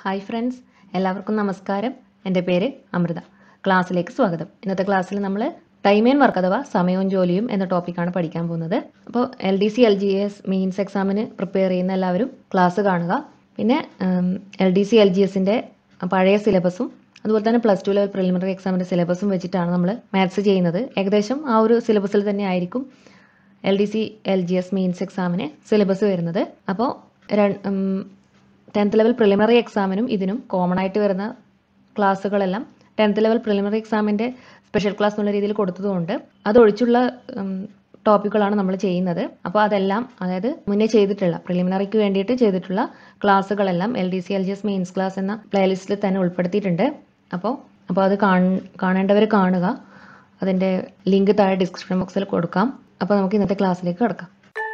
hi friends എല്ലാവർക്കും നമസ്കാരം എൻ്റെ പേര് അമൃത ക്ലാസ്സിലേക്ക് സ്വാഗതം ഇന്നത്തെ ക്ലാസ്സിൽ നമ്മൾ ടൈം ആൻഡ് വർക്ക് അഥവാ സമയവും ജോലിയും എന്ന ടോപ്പിക്കാണ് പഠിക്കാൻ പോകുന്നത് അപ്പോൾ L D C L G S mains എക്സാമിന് പ്രിപ്പയർ ചെയ്യുന്ന എല്ലാവരും ക്ലാസ് കാണുക പിന്നെ L D C L G എസിൻ്റെ പഴയ സിലബസും അതുപോലെ തന്നെ പ്ലസ് ടു ലെവൽ പ്രിലിമിനറി എക്സാമിൻ്റെ സിലബസും വെച്ചിട്ടാണ് നമ്മൾ മാത്സ് ചെയ്യുന്നത് ഏകദേശം ആ ഒരു സിലബസിൽ തന്നെ ആയിരിക്കും L D C L G S mains എക്സാമിന് സിലബസ് വരുന്നത് അപ്പോൾ ടെൻത്ത് ലെവൽ പ്രിലിമിനറി എക്സാമിനും ഇതിനും കോമൺ ആയിട്ട് വരുന്ന ക്ലാസ്സുകളെല്ലാം ടെൻത്ത് ലെവൽ പ്രിലിമിനറി എക്സാമിൻ്റെ സ്പെഷ്യൽ ക്ലാസ് എന്നുള്ള രീതിയിൽ കൊടുത്തതുകൊണ്ട് അതൊഴിച്ചുള്ള ടോപ്പിക്കുകളാണ് നമ്മൾ ചെയ്യുന്നത് അപ്പോൾ അതെല്ലാം അതായത് മുന്നേ ചെയ്തിട്ടുള്ള പ്രിലിമിനറിക്ക് വേണ്ടിയിട്ട് ചെയ്തിട്ടുള്ള ക്ലാസ്സുകളെല്ലാം L D C L G S mains class എന്ന പ്ലേലിസ്റ്റിൽ തന്നെ ഉൾപ്പെടുത്തിയിട്ടുണ്ട് അപ്പോൾ അപ്പോൾ അത് കാണേണ്ടവർ കാണുക അതിൻ്റെ ലിങ്ക് താഴെ ഡിസ്ക്രിപ്ഷൻ ബോക്സിൽ കൊടുക്കാം അപ്പോൾ നമുക്ക് ഇന്നത്തെ ക്ലാസ്സിലേക്ക് കിടക്കാം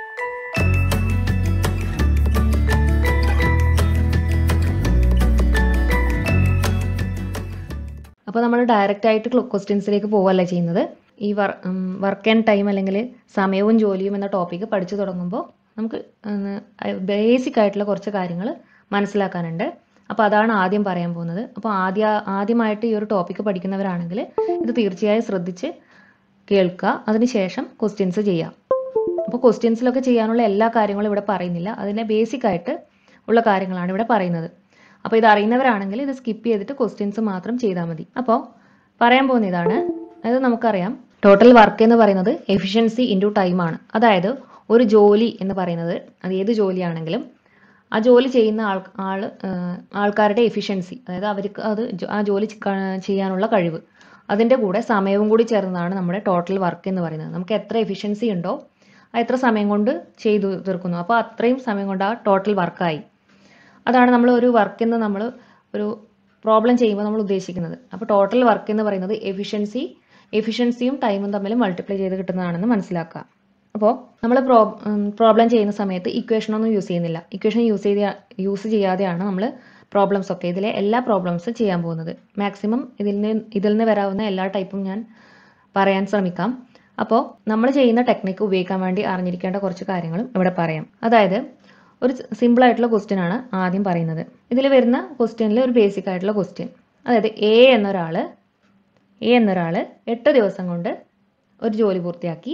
അപ്പോൾ നമ്മൾ ഡയറക്റ്റ് ആയിട്ട് ക്വസ്റ്റ്യൻസിലേക്ക് പോവല്ല ചെയ്യുന്നത് ഈ വർക്ക് ആൻഡ് ടൈം അല്ലെങ്കിൽ സമയവും ജോലിയും എന്ന ടോപ്പിക്ക് പഠിച്ചു തുടങ്ങുമ്പോൾ നമുക്ക് ബേസിക് ആയിട്ടുള്ള കുറച്ച് കാര്യങ്ങൾ മനസ്സിലാക്കാനുണ്ട് അപ്പോൾ അതാണ് ആദ്യം പറയാൻ പോകുന്നത് അപ്പോൾ ആദ്യ ആദ്യമായിട്ട് ഈ ഒരു ടോപ്പിക്ക് പഠിക്കുന്നവരാണെങ്കിൽ ഇത് തീർച്ചയായും ശ്രദ്ധിച്ച് കേൾക്കുക അതിനുശേഷം ക്വസ്റ്റ്യൻസ് ചെയ്യാം അപ്പോൾ ക്വസ്റ്റ്യൻസിലൊക്കെ ചെയ്യാനുള്ള എല്ലാ കാര്യങ്ങളും ഇവിടെ പറയുന്നില്ല അതിൻ്റെ ബേസിക് ആയിട്ട് ഉള്ള കാര്യങ്ങളാണ് ഇവിടെ പറയുന്നത് അപ്പോൾ ഇത് അറിയുന്നവരാണെങ്കിൽ ഇത് സ്കിപ്പ് ചെയ്തിട്ട് ക്വസ്റ്റ്യൻസ് മാത്രം ചെയ്താൽ മതി അപ്പോൾ പറയാൻ പോകുന്ന ഇതാണ് അതായത് നമുക്കറിയാം ടോട്ടൽ വർക്ക് എന്ന് പറയുന്നത് എഫിഷ്യൻസി ഇൻറ്റു ടൈം ആണ് അതായത് ഒരു ജോലി എന്ന് പറയുന്നത് അത് ഏത് ജോലിയാണെങ്കിലും ആ ജോലി ചെയ്യുന്ന ആൾ ആൾ ആൾക്കാരുടെ എഫിഷ്യൻസി അതായത് അവർക്ക് അത് ആ ജോലി ചെയ്യാനുള്ള കഴിവ് അതിൻ്റെ കൂടെ സമയവും കൂടി ചേർന്നതാണ് നമ്മുടെ ടോട്ടൽ വർക്ക് എന്ന് പറയുന്നത് നമുക്ക് എത്ര എഫിഷ്യൻസി ഉണ്ടോ എത്ര സമയം കൊണ്ട് ചെയ്തു തീർക്കുന്നു അപ്പോൾ അത്രയും സമയം കൊണ്ട് ആ ടോട്ടൽ വർക്കായി അതാണ് നമ്മൾ ഒരു വർക്ക് എന്ന് നമ്മൾ ഒരു പ്രോബ്ലം ചെയ്യുമ്പോൾ നമ്മൾ ഉദ്ദേശിക്കുന്നത് അപ്പോൾ ടോട്ടൽ വർക്ക് എന്ന് പറയുന്നത് എഫിഷ്യൻസി എഫിഷ്യൻസിയും ടൈമും തമ്മിൽ മൾട്ടിപ്ലൈ ചെയ്ത് കിട്ടുന്നതാണെന്ന് മനസ്സിലാക്കുക അപ്പോൾ നമ്മൾ പ്രോ പ്രോബ്ലം ചെയ്യുന്ന സമയത്ത് ഇക്വേഷൻ ഒന്നും യൂസ് ചെയ്യുന്നില്ല ഇക്വേഷൻ യൂസ് ചെയ്ത യൂസ് ചെയ്യാതെയാണ് നമ്മൾ പ്രോബ്ലംസ് ഒക്കെ ഇതിലെ എല്ലാ പ്രോബ്ലംസ് ചെയ്യാൻ പോകുന്നത് മാക്സിമം ഇതിൽ നിന്ന് ഇതിൽ നിന്ന് വരാവുന്ന എല്ലാ ടൈപ്പും ഞാൻ പറയാൻ ശ്രമിക്കാം അപ്പോൾ നമ്മൾ ചെയ്യുന്ന ടെക്നിക്ക് ഉപയോഗിക്കാൻ വേണ്ടി അറിഞ്ഞിരിക്കേണ്ട കുറച്ച് കാര്യങ്ങളും ഇവിടെ പറയാം അതായത് ഒരു സിമ്പിൾ ആയിട്ടുള്ള ക്വസ്റ്റ്യൻ ആണ് ആദ്യം പറയുന്നത് ഇതിൽ വരുന്ന ക്വസ്റ്റ്യനിൽ ഒരു ബേസിക് ആയിട്ടുള്ള ക്വസ്റ്റ്യൻ അതായത് എ എന്നൊരാൾ എ എന്നൊരാൾ എട്ട് ദിവസം കൊണ്ട് ഒരു ജോലി പൂർത്തിയാക്കി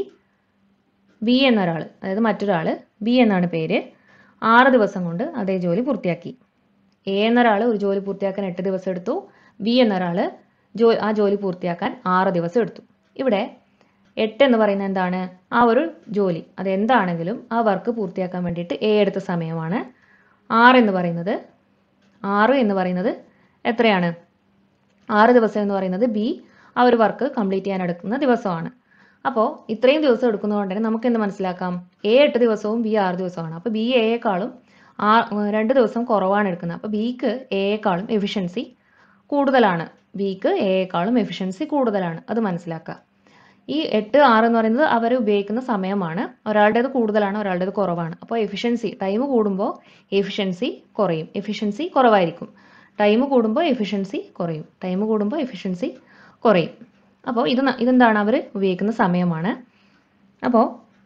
ബി എന്നൊരാൾ അതായത് മറ്റൊരാൾ ബി എന്നാണ് പേര് ആറ് ദിവസം കൊണ്ട് അതേ ജോലി പൂർത്തിയാക്കി എ എന്നൊരാൾ ഒരു ജോലി പൂർത്തിയാക്കാൻ എട്ട് ദിവസം എടുത്തു ബി എന്നൊരാൾ ജോ ആ ജോലി പൂർത്തിയാക്കാൻ ആറ് ദിവസം എടുത്തു ഇവിടെ എട്ട് എന്ന് പറയുന്നത് എന്താണ് ആ ഒരു ജോലി അത് എന്താണെങ്കിലും ആ വർക്ക് പൂർത്തിയാക്കാൻ വേണ്ടിയിട്ട് എ എടുത്ത സമയമാണ് ആറ് എന്ന് പറയുന്നത് ആറ് എന്ന് പറയുന്നത് എത്രയാണ് ആറ് ദിവസം എന്ന് പറയുന്നത് ബി ആ ഒരു വർക്ക് കംപ്ലീറ്റ് ചെയ്യാൻ എടുക്കുന്ന ദിവസമാണ് അപ്പോൾ ഇത്രയും ദിവസം എടുക്കുന്നതുകൊണ്ട് തന്നെ നമുക്ക് എന്ത് മനസ്സിലാക്കാം എ എട്ട് ദിവസവും ബി ആറ് ദിവസമാണ് അപ്പോൾ ബി എയേക്കാളും ആ രണ്ട് ദിവസം കുറവാണ് എടുക്കുന്നത് അപ്പോൾ ബിക്ക് എയേക്കാളും എഫിഷ്യൻസി കൂടുതലാണ് ബിക്ക് എയേക്കാളും എഫിഷ്യൻസി കൂടുതലാണ് അത് മനസ്സിലാക്കുക ഈ എട്ട് ആറ് എന്ന് പറയുന്നത് അവർ ഉപയോഗിക്കുന്ന സമയമാണ് ഒരാളുടേത് കൂടുതലാണ് ഒരാളുടേത് കുറവാണ് അപ്പോൾ എഫിഷ്യൻസി ടൈം കൂടുമ്പോൾ എഫിഷ്യൻസി കുറയും എഫിഷ്യൻസി കുറവായിരിക്കും ടൈം കൂടുമ്പോൾ എഫിഷ്യൻസി കുറയും ടൈം കൂടുമ്പോൾ എഫിഷ്യൻസി കുറയും അപ്പോൾ ഇത് ഇതെന്താണ് അവർ ഉപയോഗിക്കുന്ന സമയമാണ് അപ്പോൾ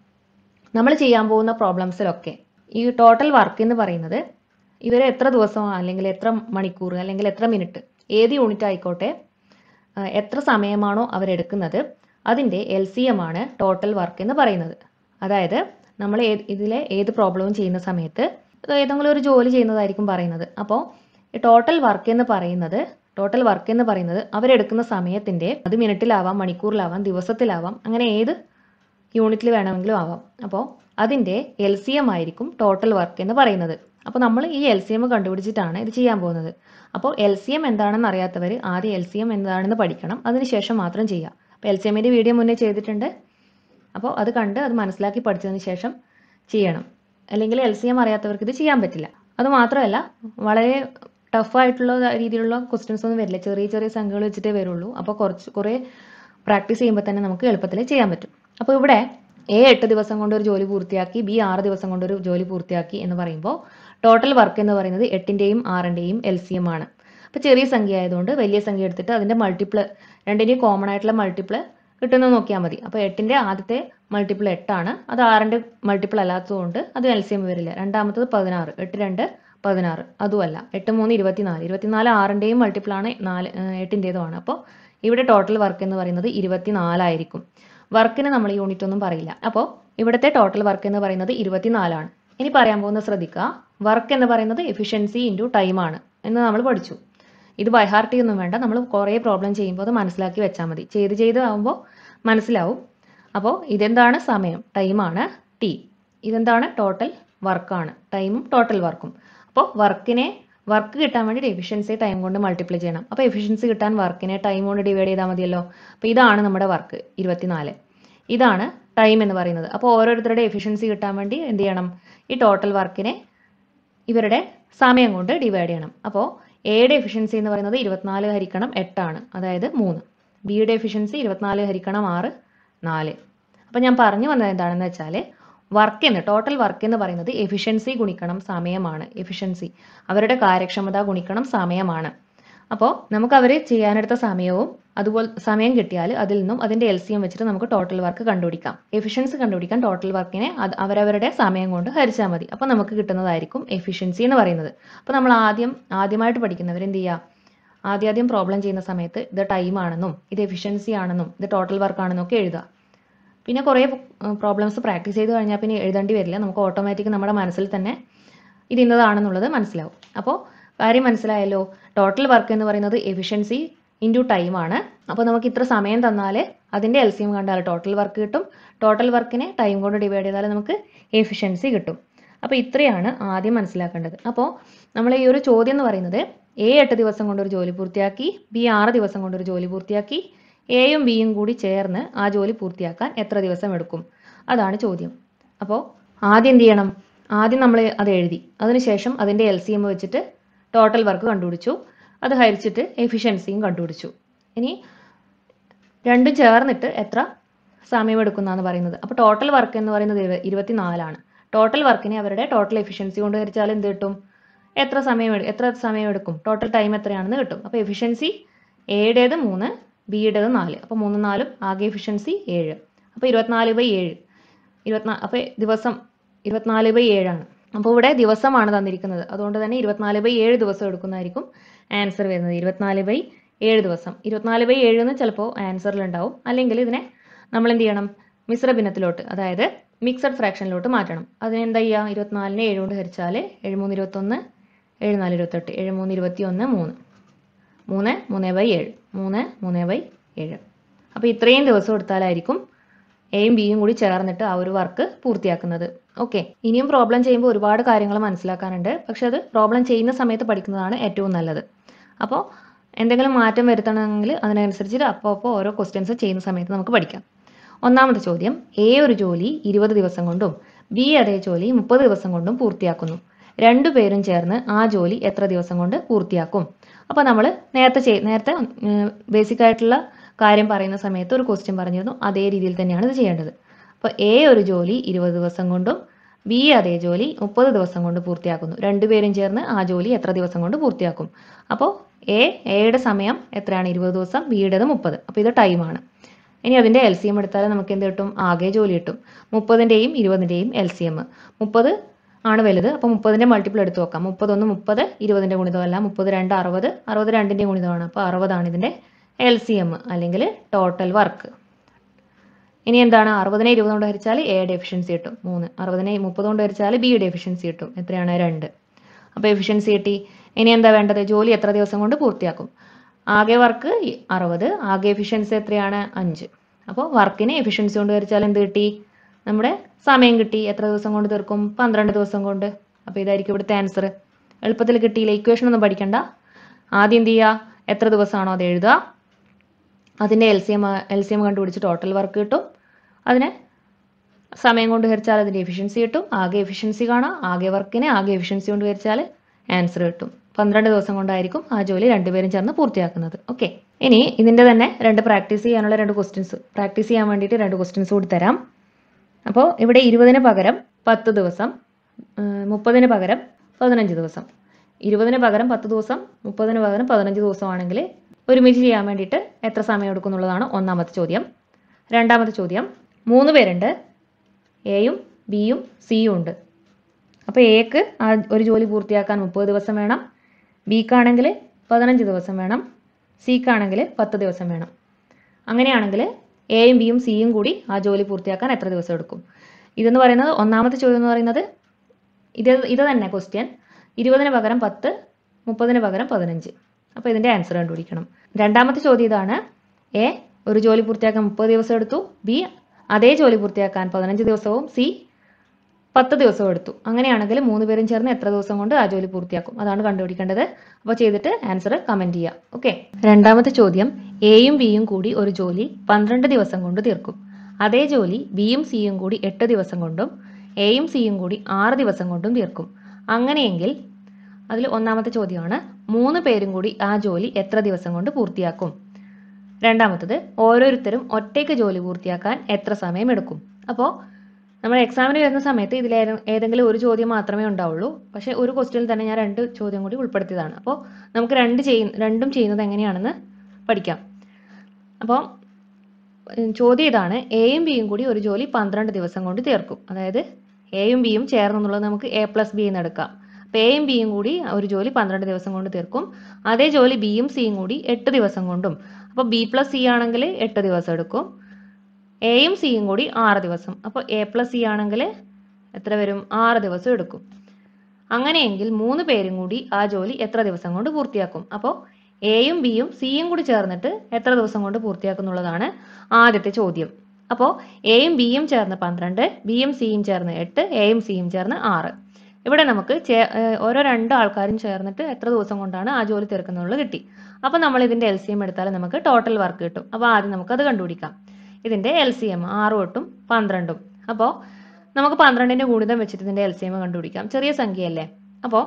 നമ്മൾ ചെയ്യാൻ പോകുന്ന പ്രോബ്ലംസിലൊക്കെ ഈ ടോട്ടൽ വർക്ക് എന്ന് പറയുന്നത് ഇവർ എത്ര ദിവസം അല്ലെങ്കിൽ എത്ര മണിക്കൂർ അല്ലെങ്കിൽ എത്ര മിനിറ്റ് ഏത് യൂണിറ്റ് ആയിക്കോട്ടെ എത്ര സമയമാണോ അവരെടുക്കുന്നത് അതിൻ്റെ എൽ സി എം ആണ് ടോട്ടൽ വർക്ക് എന്ന് പറയുന്നത് അതായത് നമ്മൾ ഇതിലെ ഏത് പ്രോബ്ലവും ചെയ്യുന്ന സമയത്ത് ഏതെങ്കിലും ഒരു ജോലി ചെയ്യുന്നതായിരിക്കും പറയുന്നത് അപ്പോൾ ടോട്ടൽ വർക്ക് എന്ന് പറയുന്നത് ടോട്ടൽ വർക്ക് എന്ന് പറയുന്നത് അവരെടുക്കുന്ന സമയത്തിൻ്റെ അത് മിനിറ്റിലാവാം മണിക്കൂറിലാവാം ദിവസത്തിലാവാം അങ്ങനെ ഏത് യൂണിറ്റിൽ വേണമെങ്കിലും ആവാം അപ്പോൾ അതിൻ്റെ എൽ സി എം ആയിരിക്കും ടോട്ടൽ വർക്ക് എന്ന് പറയുന്നത് അപ്പോൾ നമ്മൾ ഈ എൽ സി എം കണ്ടുപിടിച്ചിട്ടാണ് ഇത് ചെയ്യാൻ പോകുന്നത് അപ്പോൾ എൽ സി എം എന്താണെന്ന് അറിയാത്തവർ ആദ്യം എൽ സി എം എന്താണെന്ന് പഠിക്കണം അതിനുശേഷം മാത്രം ചെയ്യാം അപ്പോൾ എൽ സി എമ്മിൻ്റെ വീഡിയോ മുന്നേ ചെയ്തിട്ടുണ്ട് അപ്പോൾ അത് കണ്ട് അത് മനസ്സിലാക്കി പഠിച്ചതിന് ശേഷം ചെയ്യണം അല്ലെങ്കിൽ എൽ സി എം അറിയാത്തവർക്ക് ഇത് ചെയ്യാൻ പറ്റില്ല അത് മാത്രമല്ല വളരെ ടഫായിട്ടുള്ള രീതിയിലുള്ള ക്വസ്റ്റ്യൻസ് ഒന്നും വരില്ല ചെറിയ ചെറിയ സംഖ്യകൾ വെച്ചിട്ടേ വരുള്ളൂ അപ്പോൾ കുറച്ച് കുറേ പ്രാക്ടീസ് ചെയ്യുമ്പോൾ തന്നെ നമുക്ക് എളുപ്പത്തിൽ ചെയ്യാൻ പറ്റും അപ്പോൾ ഇവിടെ എ എട്ട് ദിവസം കൊണ്ട് ഒരു ജോലി പൂർത്തിയാക്കി ബി ആറ് ദിവസം കൊണ്ട് ഒരു ജോലി പൂർത്തിയാക്കി എന്ന് പറയുമ്പോൾ ടോട്ടൽ വർക്ക് എന്ന് പറയുന്നത് എട്ടിൻ്റെയും ആറിൻ്റെയും എൽ സി എം ആണ് അപ്പോൾ ചെറിയ സംഖ്യ ആയതുകൊണ്ട് വലിയ സംഖ്യ എടുത്തിട്ട് അതിൻ്റെ മൾട്ടിപ്പിൾ രണ്ടിൻ്റെയും കോമൺ ആയിട്ടുള്ള മൾട്ടിപ്പിൾ കിട്ടുന്നത് നോക്കിയാൽ മതി അപ്പോൾ എട്ടിൻ്റെ ആദ്യത്തെ മൾട്ടിപ്പിൾ എട്ടാണ് അത് ആറിൻ്റെ മൾട്ടിപ്പിൾ അല്ലാത്തതുകൊണ്ട് അത് എൽ സി എം വരില്ല രണ്ടാമത്തത് പതിനാറ് എട്ട് രണ്ട് പതിനാറ് അതുമല്ല എട്ട് മൂന്ന് ഇരുപത്തിനാല് ഇരുപത്തിനാല് ആറിൻ്റെയും മൾട്ടിപ്പിളാണ് നാല് എട്ടിൻ്റേതുമാണ് അപ്പോൾ ഇവിടെ ടോട്ടൽ വർക്ക് എന്ന് പറയുന്നത് ഇരുപത്തിനാലായിരിക്കും വർക്കിന് നമ്മൾ യൂണിറ്റ് ഒന്നും പറയില്ല അപ്പോൾ ഇവിടുത്തെ ടോട്ടൽ വർക്ക് എന്ന് പറയുന്നത് ഇരുപത്തിനാലാണ് ഇനി പറയാൻ പോകുന്നത് ശ്രദ്ധിക്കുക വർക്ക് എന്ന് പറയുന്നത് എഫിഷ്യൻസി ഇൻറ്റു ടൈമാണ് എന്ന് നമ്മൾ പഠിച്ചു ഇത് ബൈഹാർട്ട് ഒന്നും വേണ്ട നമ്മൾ കുറേ പ്രോബ്ലം ചെയ്യുമ്പോൾ അത് മനസ്സിലാക്കി വെച്ചാൽ മതി ചെയ്ത് ചെയ്ത് ആകുമ്പോൾ മനസ്സിലാവും അപ്പോൾ ഇതെന്താണ് സമയം ടൈമാണ് ടി ഇതെന്താണ് ടോട്ടൽ വർക്കാണ് ടൈമും ടോട്ടൽ വർക്കും അപ്പോൾ വർക്കിനെ വർക്ക് കിട്ടാൻ വേണ്ടി എഫിഷ്യൻസി ടൈം കൊണ്ട് മൾട്ടിപ്ലൈ ചെയ്യണം അപ്പോൾ എഫിഷ്യൻസി കിട്ടാൻ വർക്കിനെ ടൈം കൊണ്ട് ഡിവൈഡ് ചെയ്താൽ മതിയല്ലോ അപ്പോൾ ഇതാണ് നമ്മുടെ വർക്ക് ഇരുപത്തിനാല് ഇതാണ് ടൈം എന്ന് പറയുന്നത് അപ്പോൾ ഓരോരുത്തരുടെ എഫിഷ്യൻസി കിട്ടാൻ വേണ്ടി എന്ത് ചെയ്യണം ഈ ടോട്ടൽ വർക്കിനെ ഇവരുടെ സമയം കൊണ്ട് ഡിവൈഡ് ചെയ്യണം അപ്പോൾ എയുടെ എഫിഷ്യൻസി എന്ന് പറയുന്നത് ഇരുപത്തിനാല് ഹരിക്കണം എട്ടാണ് അതായത് മൂന്ന് ബിയുടെ എഫിഷ്യൻസി ഇരുപത്തിനാല് ഹരിക്കണം ആറ് നാല് അപ്പോൾ ഞാൻ പറഞ്ഞു വന്നത് എന്താണെന്ന് വെച്ചാൽ വർക്ക് എന്ന് ടോട്ടൽ വർക്ക് എന്ന് പറയുന്നത് എഫിഷ്യൻസി ഗുണിക്കണം സമയമാണ് എഫിഷ്യൻസി അവരുടെ കാര്യക്ഷമത ഗുണിക്കണം സമയമാണ് അപ്പോൾ നമുക്ക് അവർ ചെയ്യാനെടുത്ത സമയവും അതുപോലെ സമയം കിട്ടിയാൽ അതിൽ നിന്നും അതിൻ്റെ എൽ സി എം വെച്ചിട്ട് നമുക്ക് ടോട്ടൽ വർക്ക് കണ്ടുപിടിക്കാം എഫിഷ്യൻസി കണ്ടുപിടിക്കാൻ ടോട്ടൽ വർക്കിനെ അത് അവരവരുടെ സമയം കൊണ്ട് ഹരിച്ചാൽ മതി അപ്പോൾ നമുക്ക് കിട്ടുന്നതായിരിക്കും എഫിഷ്യൻസി എന്ന് പറയുന്നത് അപ്പോൾ നമ്മൾ ആദ്യം ആദ്യമായിട്ട് പഠിക്കുന്നവർ എന്ത് ചെയ്യുക ആദ്യം ആദ്യം പ്രോബ്ലം ചെയ്യുന്ന സമയത്ത് ഇത് ടൈം ആണെന്നും ഇത് എഫിഷ്യൻസി ആണെന്നും ഇത് ടോട്ടൽ വർക്ക് ആണെന്നും ഒക്കെ എഴുതുക പിന്നെ കുറേ പ്രോബ്ലംസ് പ്രാക്ടീസ് ചെയ്ത് കഴിഞ്ഞാൽ പിന്നെ എഴുതേണ്ടി വരില്ല നമുക്ക് ഓട്ടോമാറ്റിക് നമ്മുടെ മനസ്സിൽ തന്നെ ഇത് ഇന്നതാണെന്നുള്ളത് മനസ്സിലാവും അപ്പോൾ കാര്യം മനസ്സിലായല്ലോ ടോട്ടൽ വർക്ക് എന്ന് പറയുന്നത് എഫിഷ്യൻസി ഇൻറ്റു ടൈം ആണ് അപ്പോൾ നമുക്ക് ഇത്ര സമയം തന്നാൽ അതിൻ്റെ എൽ സി എം കണ്ടാൽ ടോട്ടൽ വർക്ക് കിട്ടും ടോട്ടൽ വർക്കിനെ ടൈം കൊണ്ട് ഡിവൈഡ് ചെയ്താൽ നമുക്ക് എഫിഷ്യൻസി കിട്ടും അപ്പോൾ ഇത്രയാണ് ആദ്യം മനസ്സിലാക്കേണ്ടത് അപ്പോൾ നമ്മൾ ഈ ഒരു ചോദ്യം എന്ന് പറയുന്നത് എ എട്ട് ദിവസം കൊണ്ടൊരു ജോലി പൂർത്തിയാക്കി ബി ആറ് ദിവസം കൊണ്ടൊരു ജോലി പൂർത്തിയാക്കി എയും ബിയും കൂടി ചേർന്ന് ആ ജോലി പൂർത്തിയാക്കാൻ എത്ര ദിവസം എടുക്കും അതാണ് ചോദ്യം അപ്പോൾ ആദ്യം എന്ത് ചെയ്യണം ആദ്യം നമ്മൾ അത് എഴുതി അതിനുശേഷം അതിൻ്റെ എൽ സി എം വെച്ചിട്ട് ടോട്ടൽ വർക്ക് കണ്ടുപിടിച്ചു അത് ഹരിച്ചിട്ട് എഫിഷ്യൻസിയും കണ്ടുപിടിച്ചു ഇനി രണ്ടും ചേർന്നിട്ട് എത്ര സമയം എടുക്കുന്നതാണ് പറയുന്നത് അപ്പോൾ ടോട്ടൽ വർക്ക് എന്ന് പറയുന്നത് ഇരു- ഇരുപത്തിനാലാണ് ടോട്ടൽ വർക്കിനെ അവരുടെ ടോട്ടൽ എഫിഷ്യൻസി കൊണ്ട് ഹരിച്ചാൽ എന്ത് കിട്ടും എത്ര സമയം എടു- എത്ര സമയം എടുക്കും ടോട്ടൽ ടൈം എത്രയാണെന്ന് കിട്ടും അപ്പോൾ എഫിഷ്യൻസി എയുടേത് മൂന്ന് ബിയുടേത് നാല് അപ്പോൾ മൂന്ന് നാലും ആകെ എഫിഷ്യൻസി ഏഴ് അപ്പോൾ ഇരുപത്തിനാല് ബൈ ഏഴ് ഇരുപത്തിനാല് അപ്പോൾ ദിവസം ഇരുപത്തിനാല് ബൈ ഏഴാണ് അപ്പോൾ ഇവിടെ ദിവസമാണ് തന്നിരിക്കുന്നത് അതുകൊണ്ട് തന്നെ ഇരുപത്തിനാല് ബൈ ഏഴ് ദിവസം എടുക്കുന്നതായിരിക്കും ആൻസർ വരുന്നത് ഇരുപത്തിനാല് ബൈ ഏഴ് ദിവസം ഇരുപത്തിനാല് ബൈ ഏഴ് എന്ന് ചിലപ്പോൾ ആൻസറിൽ ഉണ്ടാവും അല്ലെങ്കിൽ ഇതിനെ നമ്മൾ എന്ത് ചെയ്യണം മിശ്ര ഭിന്നത്തിലോട്ട് അതായത് മിക്സഡ് ഫ്രാക്ഷനിലോട്ട് മാറ്റണം അതിന് എന്താ ചെയ്യുക ഇരുപത്തിനാലിനെ ഏഴ് കൊണ്ട് ഹരിച്ചാൽ ഏഴ് മൂന്ന് ഇരുപത്തൊന്ന് ഏഴ് നാല് ഇരുപത്തെട്ട് ഏഴ് മൂന്ന് ഇരുപത്തി ഒന്ന് മൂന്ന് മൂന്ന് മൂന്ന് ബൈ ഏഴ് മൂന്ന് മൂന്ന് ബൈ ഏഴ് അപ്പോൾ ഇത്രയും ദിവസം എടുത്താലായിരിക്കും എയും ബിയും കൂടി ചേർന്നിട്ട് ആ ഒരു വർക്ക് പൂർത്തിയാക്കുന്നത് ഓക്കെ ഇനിയും പ്രോബ്ലം ചെയ്യുമ്പോൾ ഒരുപാട് കാര്യങ്ങൾ മനസ്സിലാക്കാനുണ്ട് പക്ഷെ അത് പ്രോബ്ലം ചെയ്യുന്ന സമയത്ത് പഠിക്കുന്നതാണ് ഏറ്റവും നല്ലത് അപ്പോൾ എന്തെങ്കിലും മാറ്റം വരുത്തണമെങ്കിൽ അതിനനുസരിച്ച് അപ്പോൾ അപ്പോൾ ഓരോ ക്വസ്റ്റ്യൻസ് ചെയ്യുന്ന സമയത്ത് നമുക്ക് പഠിക്കാം ഒന്നാമത്തെ ചോദ്യം എ ഒരു ജോലി ഇരുപത് ദിവസം കൊണ്ടും ബി അതേ ജോലി മുപ്പത് ദിവസം കൊണ്ടും പൂർത്തിയാക്കുന്നു രണ്ടുപേരും ചേർന്ന് ആ ജോലി എത്ര ദിവസം കൊണ്ട് പൂർത്തിയാക്കും അപ്പോൾ നമ്മൾ നേരത്തെ ചെയ് നേരത്തെ ബേസിക് ആയിട്ടുള്ള കാര്യം പറയുന്ന സമയത്ത് ഒരു ക്വസ്റ്റ്യൻ പറഞ്ഞിരുന്നു അതേ രീതിയിൽ തന്നെയാണ് ഇത് ചെയ്യേണ്ടത് അപ്പോൾ എ ഒരു ജോലി ഇരുപത് ദിവസം കൊണ്ടും ബി അതേ ജോലി മുപ്പത് ദിവസം കൊണ്ട് പൂർത്തിയാക്കുന്നു രണ്ടുപേരും ചേർന്ന് ആ ജോലി എത്ര ദിവസം കൊണ്ട് പൂർത്തിയാക്കും അപ്പോൾ എ എയുടെ സമയം എത്രയാണ് ഇരുപത് ദിവസം ബിയുടേത് മുപ്പത് അപ്പോൾ ഇത് ടൈമാണ് ഇനി അതിൻ്റെ എൽ സി എം എടുത്താൽ നമുക്ക് എന്ത് കിട്ടും ആകെ ജോലി കിട്ടും മുപ്പതിൻ്റെയും ഇരുപതിൻ്റെയും എൽ സി എം മുപ്പത് ആണ് വലുത് അപ്പോൾ മുപ്പതിൻ്റെ മൾട്ടിപ്പിൾ എടുത്ത് നോക്കാം മുപ്പത്തൊന്ന് മുപ്പത് ഇരുപതിൻ്റെ ഗുണിതമല്ല മുപ്പത് രണ്ട് അറുപത് അറുപത് രണ്ടിൻ്റെ ഗുണിതമാണ് അപ്പോൾ അറുപതാണ് ഇതിൻ്റെ എൽ സി എം അല്ലെങ്കിൽ ടോട്ടൽ വർക്ക് ഇനി എന്താണ് അറുപതിനെ ഇരുപത് കൊണ്ട് ഹരിച്ചാൽ എയുടെ എഫിഷ്യൻസി കിട്ടും മൂന്ന് അറുപതിനെ മുപ്പത് കൊണ്ട് ഹരിച്ചാൽ ബിയുടെ എഫിഷ്യൻസി കിട്ടും എത്രയാണ് രണ്ട് അപ്പോൾ എഫിഷ്യൻസി കിട്ടി ഇനി എന്താ വേണ്ടത് ജോലി എത്ര ദിവസം കൊണ്ട് പൂർത്തിയാക്കും ആകെ വർക്ക് അറുപത് ആകെ എഫിഷ്യൻസി എത്രയാണ് അഞ്ച് അപ്പോൾ വർക്കിന് എഫിഷ്യൻസി കൊണ്ട് ഹരിച്ചാൽ എന്ത് കിട്ടി നമ്മുടെ സമയം കിട്ടി എത്ര ദിവസം കൊണ്ട് തീർക്കും പന്ത്രണ്ട് ദിവസം കൊണ്ട് അപ്പോൾ ഇതായിരിക്കും ഇവിടുത്തെ ആൻസർ എളുപ്പത്തിൽ കിട്ടിയില്ല ഇക്വേഷൻ ഒന്നും പഠിക്കണ്ട ആദ്യം എന്ത് ചെയ്യുക എത്ര ദിവസമാണോ അത് എഴുതുക അതിൻ്റെ L C M L C M കണ്ടുപിടിച്ച് ടോട്ടൽ വർക്ക് കിട്ടും അതിനെ സമയം കൊണ്ട് ഹരിച്ചാൽ അതിൻ്റെ എഫിഷ്യൻസി കിട്ടും ആകെ എഫിഷ്യൻസി കാണാം ആകെ വർക്കിനെ ആകെ എഫിഷ്യൻസി കൊണ്ട് ഹരിച്ചാൽ ആൻസർ കിട്ടും പന്ത്രണ്ട് ദിവസം കൊണ്ടായിരിക്കും ആ ജോലി രണ്ടുപേരും ചേർന്ന് പൂർത്തിയാക്കുന്നത് ഓക്കെ ഇനി ഇതിൻ്റെ തന്നെ രണ്ട് പ്രാക്ടീസ് ചെയ്യാനുള്ള രണ്ട് ക്വസ്റ്റ്യൻസ് പ്രാക്ടീസ് ചെയ്യാൻ വേണ്ടിയിട്ട് രണ്ട് ക്വസ്റ്റ്യൻസ് കൂടി തരാം അപ്പോൾ ഇവിടെ ഇരുപതിന് പകരം പത്ത് ദിവസം ഉം, മുപ്പതിന് പകരം പതിനഞ്ച് ദിവസം ഇരുപതിന് പകരം പത്ത് ദിവസം മുപ്പതിന് പകരം പതിനഞ്ച് ദിവസമാണെങ്കിൽ ഒരുമിച്ച് ചെയ്യാൻ വേണ്ടിയിട്ട് എത്ര സമയം എടുക്കും എന്നുള്ളതാണ് ഒന്നാമത്തെ ചോദ്യം രണ്ടാമത്തെ ചോദ്യം മൂന്ന് പേരുണ്ട് എയും ബിയും സിയും ഉണ്ട് അപ്പോൾ എക്ക് ആ ഒരു ജോലി പൂർത്തിയാക്കാൻ മുപ്പത് ദിവസം വേണം ബിക്കാണെങ്കിൽ പതിനഞ്ച് ദിവസം വേണം സിക്കാണെങ്കിൽ പത്ത് ദിവസം വേണം അങ്ങനെയാണെങ്കിൽ എയും ബിയും സിയും കൂടി ആ ജോലി പൂർത്തിയാക്കാൻ എത്ര ദിവസം എടുക്കും ഇതെന്ന് പറയുന്നത് ഒന്നാമത്തെ ചോദ്യം എന്ന് പറയുന്നത് ഇത് ഇത് തന്നെ ക്വസ്റ്റ്യൻ ഇരുപതിന് പകരം പത്ത് മുപ്പതിന് പകരം പതിനഞ്ച് അപ്പോൾ ഇതിൻ്റെ ആൻസർ കണ്ടുപിടിക്കണം രണ്ടാമത്തെ ചോദ്യം ഇതാണ് എ ഒരു ജോലി പൂർത്തിയാക്കാൻ മുപ്പത് ദിവസം എടുത്തു ബി അതേ ജോലി പൂർത്തിയാക്കാൻ പതിനഞ്ച് ദിവസവും സി പത്ത് ദിവസവും എടുത്തു അങ്ങനെയാണെങ്കിൽ മൂന്ന് പേരും ചേർന്ന് എത്ര ദിവസം കൊണ്ട് ആ ജോലി പൂർത്തിയാക്കും അതാണ് കണ്ടുപിടിക്കേണ്ടത് അപ്പോൾ ചെയ്തിട്ട് ആൻസർ കമൻറ്റ് ചെയ്യുക ഓക്കെ രണ്ടാമത്തെ ചോദ്യം എയും ബിയും കൂടി ഒരു ജോലി പന്ത്രണ്ട് ദിവസം കൊണ്ട് തീർക്കും അതേ ജോലി ബിയും സിയും കൂടി എട്ട് ദിവസം കൊണ്ടും എയും സിയും കൂടി ആറ് ദിവസം കൊണ്ടും തീർക്കും അങ്ങനെയെങ്കിൽ അതിൽ ഒന്നാമത്തെ ചോദ്യമാണ് മൂന്ന് പേരും കൂടി ആ ജോലി എത്ര ദിവസം കൊണ്ട് പൂർത്തിയാക്കും രണ്ടാമത്തത് ഓരോരുത്തരും ഒറ്റയ്ക്ക് ജോലി പൂർത്തിയാക്കാൻ എത്ര സമയം എടുക്കും അപ്പോൾ നമ്മൾ എക്സാമിന് വരുന്ന സമയത്ത് ഇതിൽ ഏതെങ്കിലും ഒരു ചോദ്യം മാത്രമേ ഉണ്ടാവുള്ളൂ പക്ഷേ ഒരു ക്വസ്റ്റ്യനിൽ തന്നെ ഞാൻ രണ്ട് ചോദ്യം കൂടി ഉൾപ്പെടുത്തിയതാണ് അപ്പോൾ നമുക്ക് രണ്ട് ചെയ്യ രണ്ടും ചെയ്യുന്നത് എങ്ങനെയാണെന്ന് പഠിക്കാം അപ്പോൾ ഉം, ചോദ്യം ഇതാണ് എയും ബിയും കൂടി ഒരു ജോലി പന്ത്രണ്ട് ദിവസം കൊണ്ട് തീർക്കും അതായത് എയും ബിയും ചേർന്നെന്നുള്ളത് നമുക്ക് എ പ്ലസ് ബി എന്ന് എടുക്കാം അപ്പോൾ എയും ബിയും കൂടി ഒരു ജോലി പന്ത്രണ്ട് ദിവസം കൊണ്ട് തീർക്കും അതേ ജോലി ബിയും സിയും കൂടി എട്ട് ദിവസം കൊണ്ടും അപ്പോൾ ബി പ്ലസ് സി ആണെങ്കിൽ എട്ട് ദിവസം എടുക്കും എയും സിയും കൂടി ആറ് ദിവസം അപ്പോൾ എ പ്ലസ് സി ആണെങ്കിൽ എത്ര വരും ആറ് ദിവസം എടുക്കും അങ്ങനെയെങ്കിൽ മൂന്ന് പേരും കൂടി ആ ജോലി എത്ര ദിവസം കൊണ്ട് പൂർത്തിയാക്കും അപ്പോൾ എയും ബിയും സിയും കൂടി ചേർന്നിട്ട് എത്ര ദിവസം കൊണ്ട് പൂർത്തിയാക്കും എന്നുള്ളതാണ് ആദ്യത്തെ ചോദ്യം അപ്പോൾ എയും ബിയും ചേർന്ന് പന്ത്രണ്ട് ബിയും സിയും ചേർന്ന് എട്ട് എയും സിയും ചേർന്ന് ആറ് ഇവിടെ നമുക്ക് ചേ- ഏർ ഓരോ രണ്ട് ആൾക്കാരും ചേർന്നിട്ട് എത്ര ദിവസം കൊണ്ടാണ് ആ ജോലി തീർക്കുന്നുള്ളത് കിട്ടി അപ്പോൾ നമ്മൾ ഇതിന്റെ എൽ സി എം എടുത്താൽ നമുക്ക് ടോട്ടൽ വർക്ക് കിട്ടും അപ്പോൾ ആദ്യം നമുക്ക് അത് കണ്ടുപിടിക്കാം ഇതിന്റെ എൽ സി എം ആറും എട്ടും പന്ത്രണ്ടും അപ്പോൾ നമുക്ക് പന്ത്രണ്ടിന്റെ ഗുണിതം വെച്ചിട്ട് ഇതിന്റെ എൽ സി എം കണ്ടുപിടിക്കാം ചെറിയ സംഖ്യയല്ലേ അപ്പോൾ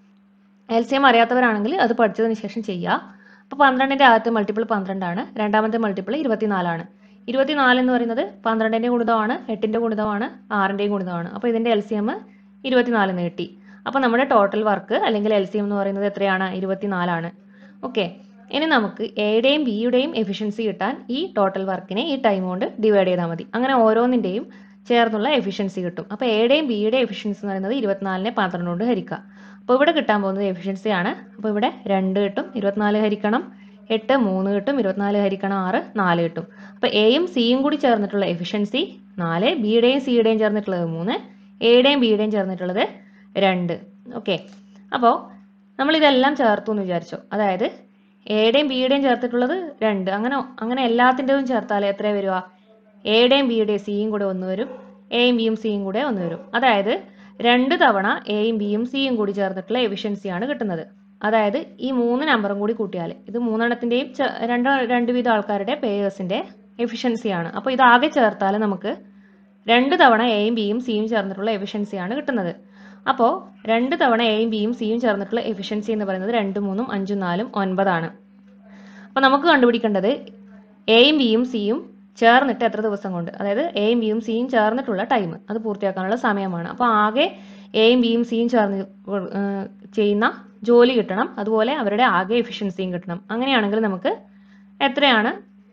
എൽ സി എം അറിയാത്തവരാണെങ്കിൽ അത് പഠിച്ചതിന് ശേഷം ചെയ്യുക അപ്പോൾ പന്ത്രണ്ടിന്റെ ആദ്യത്തെ മൾട്ടിപ്പിൾ പന്ത്രണ്ടാണ് രണ്ടാമത്തെ മൾട്ടിപ്പിൾ ഇരുപത്തിനാലാണ് ഇരുപത്തിനാല് എന്ന് പറയുന്നത് പന്ത്രണ്ടിന്റെ ഗുണിതമാണ് എട്ടിന്റെ ഗുണിതമാണ് ആറിന്റെയും ഗുണിതമാണ് അപ്പോൾ ഇതിന്റെ എൽ സി എം ഇരുപത്തിനാലിന് കിട്ടി അപ്പോൾ നമ്മുടെ ടോട്ടൽ വർക്ക് അല്ലെങ്കിൽ എൽ സി എം എന്ന് പറയുന്നത് എത്രയാണ് ഇരുപത്തിനാലാണ് ഓക്കെ ഇനി നമുക്ക് എയുടെയും ബിയുടെയും എഫിഷ്യൻസി കിട്ടാൻ ഈ ടോട്ടൽ വർക്കിനെ ഈ ടൈം കൊണ്ട് ഡിവൈഡ് ചെയ്താൽ മതി അങ്ങനെ ഓരോന്നിൻ്റെയും ചേർന്നുള്ള എഫിഷ്യൻസി കിട്ടും അപ്പോൾ എയുടെയും ബിയുടെയും എഫിഷ്യൻസി എന്ന് പറയുന്നത് ഇരുപത്തിനാലിനെ പന്ത്രണ്ട് കൊണ്ട് ഹരിക്കുക അപ്പോൾ ഇവിടെ കിട്ടാൻ പോകുന്നത് എഫിഷ്യൻസി ആണ് അപ്പോൾ ഇവിടെ രണ്ട് കിട്ടും ഇരുപത്തിനാല് ഹരിക്കണം എട്ട് മൂന്ന് കിട്ടും ഇരുപത്തിനാല് ഹരിക്കണം ആറ് നാല് കിട്ടും അപ്പോൾ എയും സിയും കൂടി ചേർന്നിട്ടുള്ള എഫിഷ്യൻസി നാല് ബിയുടെയും സിയുടെയും ചേർന്നിട്ടുള്ളത് മൂന്ന് എയുടെയും ബിയുടെയും ചേർന്നിട്ടുള്ളത് രണ്ട് ഓക്കെ അപ്പോൾ നമ്മൾ ഇതെല്ലാം ചേർത്തു എന്ന് വിചാരിച്ചോ അതായത് എയുടെയും ബിയുടെയും ചേർത്തിട്ടുള്ളത് രണ്ട് അങ്ങനെ അങ്ങനെ എല്ലാത്തിൻ്റെയും ചേർത്താൽ എത്ര വരിക എയുടെയും ബിയുടെയും സിയും കൂടെ ഒന്ന് വരും എയും ബിയും സിയും കൂടെ ഒന്ന് വരും അതായത് രണ്ട് തവണ എയും ബിയും സിയും കൂടി ചേർന്നിട്ടുള്ള എഫിഷ്യൻസിയാണ് കിട്ടുന്നത് അതായത് ഈ മൂന്ന് നമ്പറും കൂടി കൂട്ടിയാൽ ഇത് മൂന്നെണ്ണത്തിൻ്റെയും ചെ- രണ്ട് രണ്ട് വിധ ആൾക്കാരുടെ പേയേഴ്സിൻ്റെ എഫിഷ്യൻസിയാണ് അപ്പോൾ ഇത് ആകെ ചേർത്താൽ നമുക്ക് രണ്ട് തവണ എയും ബിയും സിയും ചേർന്നിട്ടുള്ള എഫിഷ്യൻസിയാണ് കിട്ടുന്നത് അപ്പോൾ രണ്ട് തവണ എയും ബിയും സിയും ചേർന്നിട്ടുള്ള എഫിഷ്യൻസി എന്ന് പറയുന്നത് രണ്ട് മൂന്നും അഞ്ചും നാലും ഒൻപതാണ് അപ്പോൾ നമുക്ക് കണ്ടുപിടിക്കേണ്ടത് എയും ബിയും സിയും ചേർന്നിട്ട് എത്ര ദിവസം കൊണ്ട് അതായത് എയും ബിയും സിയും ചേർന്നിട്ടുള്ള ടൈം അത് പൂർത്തിയാക്കാനുള്ള സമയമാണ് അപ്പോൾ ആകെ എയും ബിയും സിയും ചേർന്ന് കൊ- ഏർ ചെയ്യുന്ന ജോലി കിട്ടണം അതുപോലെ അവരുടെ ആകെ എഫിഷ്യൻസിയും കിട്ടണം അങ്ങനെയാണെങ്കിൽ നമുക്ക് എത്രയാണ്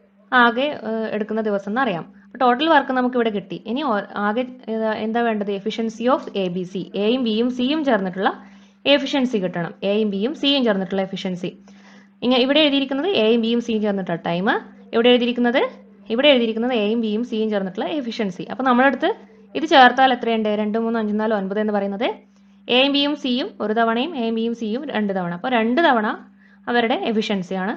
ആകെ ഏർ എടുക്കുന്ന ദിവസം എന്ന് അറിയാം ടോട്ടൽ വർക്ക് നമുക്ക് ഇവിടെ കിട്ടി ഇനി ഓ- ആകെ ഏതാ- എന്താ വേണ്ടത് efficiency of A B C എയും ബിയും സിയും ചേർന്നിട്ടുള്ള എഫിഷ്യൻസി കിട്ടണം എയും ബിയും സിയും ചേർന്നിട്ടുള്ള എഫിഷ്യൻസി ഇങ്ങനെ ഇവിടെ എഴുതിയിരിക്കുന്നത് എയും ബിയും സിയും ചേർന്നിട്ടുള്ള ടൈം ഇവിടെ എഴുതിയിരിക്കുന്നത് ഇവിടെ എഴുതിയിരിക്കുന്നത് എയും ബിയും സിയും ചേർന്നിട്ടുള്ള എഫിഷ്യൻസി അപ്പോൾ നമ്മളടുത്ത് ഇത് ചേർത്താൽ എത്രയുണ്ട് രണ്ട് മൂന്ന് അഞ്ച് നാല് ഒൻപത് എന്ന് പറയുന്നത് എയും ബിയും സിയും ഒരു തവണയും എയും ബിയും സിയും രണ്ട് തവണ അപ്പോൾ രണ്ട് തവണ അവരുടെ എഫിഷ്യൻസിയാണ്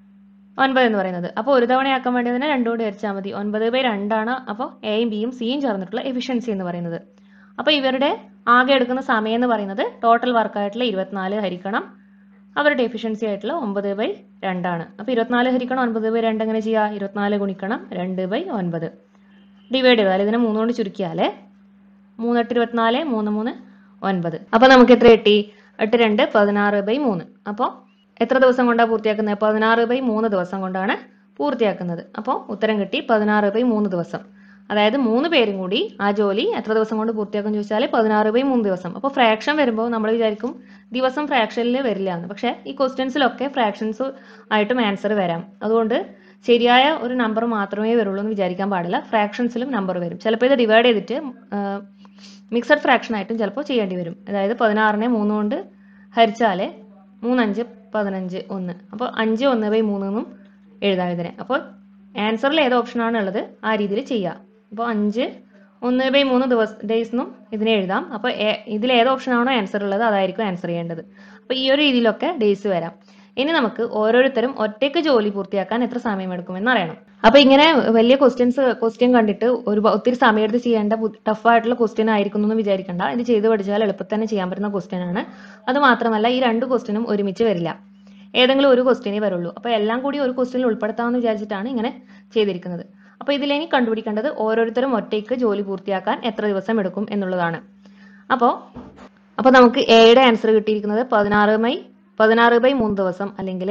ഒൻപത് എന്ന് പറയുന്നത് അപ്പോൾ ഒരു തവണയാക്കാൻ വേണ്ടി തന്നെ രണ്ടും കൂടി ഹരിച്ചാൽ മതി ഒൻപത് ബൈ രണ്ടാണ് അപ്പോൾ എയും ബിയും സിയും ചേർന്നിട്ടുള്ള എഫിഷ്യൻസി എന്ന് പറയുന്നത് അപ്പോൾ ഇവരുടെ ആകെ എടുക്കുന്ന സമയം എന്ന് പറയുന്നത് ടോട്ടൽ വർക്കായിട്ടുള്ള ഇരുപത്തിനാല് ഹരിക്കണം അവരുടെ എഫിഷ്യൻസി ആയിട്ടുള്ള ഒമ്പത് ബൈ രണ്ടാണ് അപ്പോൾ ഇരുപത്തിനാല് ഹരിക്കണം ഒൻപത് ബൈ രണ്ട് എങ്ങനെ ചെയ്യുക ഇരുപത്തിനാല് ഗുണിക്കണം രണ്ട് ബൈ ഒൻപത് ഡിവൈഡ് ചെയ്താൽ ഇതിനെ മൂന്ന് കൊണ്ട് ചുരുക്കിയാൽ മൂന്നെട്ട് ഇരുപത്തിനാല് മൂന്ന് മൂന്ന് ഒൻപത് അപ്പോൾ നമുക്ക് എത്ര കിട്ടി എട്ട് രണ്ട് പതിനാറ് ബൈ മൂന്ന് അപ്പോൾ എത്ര ദിവസം കൊണ്ടാണ് പൂർത്തിയാക്കുന്നത് പതിനാറ് ബൈ മൂന്ന് ദിവസം കൊണ്ടാണ് പൂർത്തിയാക്കുന്നത് അപ്പോൾ ഉത്തരം കിട്ടി പതിനാറ് ബൈ മൂന്ന് ദിവസം അതായത് മൂന്ന് പേരും കൂടി ആ ജോലി എത്ര ദിവസം കൊണ്ട് പൂർത്തിയാക്കും ചോദിച്ചാൽ പതിനാറ് ബൈ മൂന്ന് ദിവസം അപ്പോൾ ഫ്രാക്ഷൻ വരുമ്പോൾ നമ്മൾ വിചാരിക്കും ദിവസം ഫ്രാക്ഷനിൽ വരില്ല എന്ന് പക്ഷേ ഈ ക്വസ്റ്റ്യൻസിലൊക്കെ ഫ്രാക്ഷൻസ് ആയിട്ടും ആൻസർ വരാം അതുകൊണ്ട് ശരിയായ ഒരു നമ്പർ മാത്രമേ വരുള്ളൂ എന്ന് വിചാരിക്കാൻ പാടില്ല ഫ്രാക്ഷൻസിലും നമ്പർ വരും ചിലപ്പോൾ ഇത് ഡിവൈഡ് ചെയ്തിട്ട് മിക്സഡ് ഫ്രാക്ഷൻ ആയിട്ടും ചിലപ്പോൾ ചെയ്യേണ്ടി വരും അതായത് പതിനാറിനെ മൂന്ന് കൊണ്ട് ഹരിച്ചാൽ മൂന്നഞ്ച് പതിനഞ്ച് ഒന്ന് അപ്പോൾ അഞ്ച് ഒന്ന് ബൈ മൂന്ന് എന്നും എഴുതാം ഇതിനെ അപ്പോൾ ആൻസറിൽ ഏത് ഓപ്ഷനാണ് ഉള്ളത് ആ രീതിയിൽ ചെയ്യുക അപ്പോൾ അഞ്ച് ഒന്ന് ബൈ മൂന്ന് ദിവസം ഡേയ്സ് എന്നും ഇതിനെ എഴുതാം അപ്പോൾ ഇതിൽ ഏത് ഓപ്ഷനാണോ ആൻസർ ഉള്ളത് അതായിരിക്കും ആൻസർ ചെയ്യേണ്ടത് അപ്പോൾ ഈ ഒരു രീതിയിലൊക്കെ ഡേയ്സ് വരാം ഇനി നമുക്ക് ഓരോരുത്തരും ഒറ്റയ്ക്ക് ജോലി പൂർത്തിയാക്കാൻ എത്ര സമയമെടുക്കുമെന്ന് അറിയണം അപ്പൊ ഇങ്ങനെ വലിയ ക്വസ്റ്റ്യൻസ് ക്വസ്റ്റ്യൻ കണ്ടിട്ട് ഒരു ഒത്തിരി സമയമെടുത്ത് ചെയ്യേണ്ട ടഫ് ആയിട്ടുള്ള ക്വസ്റ്റ്യൻ ആയിരിക്കുന്നു എന്ന് വിചാരിക്കണ്ട ഇത് ചെയ്ത് പഠിച്ചാൽ എളുപ്പത്തിൽ തന്നെ ചെയ്യാൻ പറ്റുന്ന ക്വസ്റ്റ്യൻ ആണ് അത് മാത്രമല്ല ഈ രണ്ട് ക്വസ്റ്റ്യനും ഒരുമിച്ച് വരില്ല ഏതെങ്കിലും ഒരു ക്വസ്റ്റ്യനേ വരുള്ളൂ അപ്പോൾ എല്ലാം കൂടി ഒരു ക്വസ്റ്റ്യനിൽ ഉൾപ്പെടുത്താമെന്ന് വിചാരിച്ചിട്ടാണ് ഇങ്ങനെ ചെയ്തിരിക്കുന്നത് അപ്പോൾ ഇതിലിനി കണ്ടുപിടിക്കേണ്ടത് ഓരോരുത്തരും ഒറ്റയ്ക്ക് ജോലി പൂർത്തിയാക്കാൻ എത്ര ദിവസം എടുക്കും എന്നുള്ളതാണ് അപ്പോൾ അപ്പോൾ നമുക്ക് എയുടെ ആൻസർ കിട്ടിയിരിക്കുന്നത് പതിനാറ് ബൈ പതിനാറ് ബൈ മൂന്ന് ദിവസം അല്ലെങ്കിൽ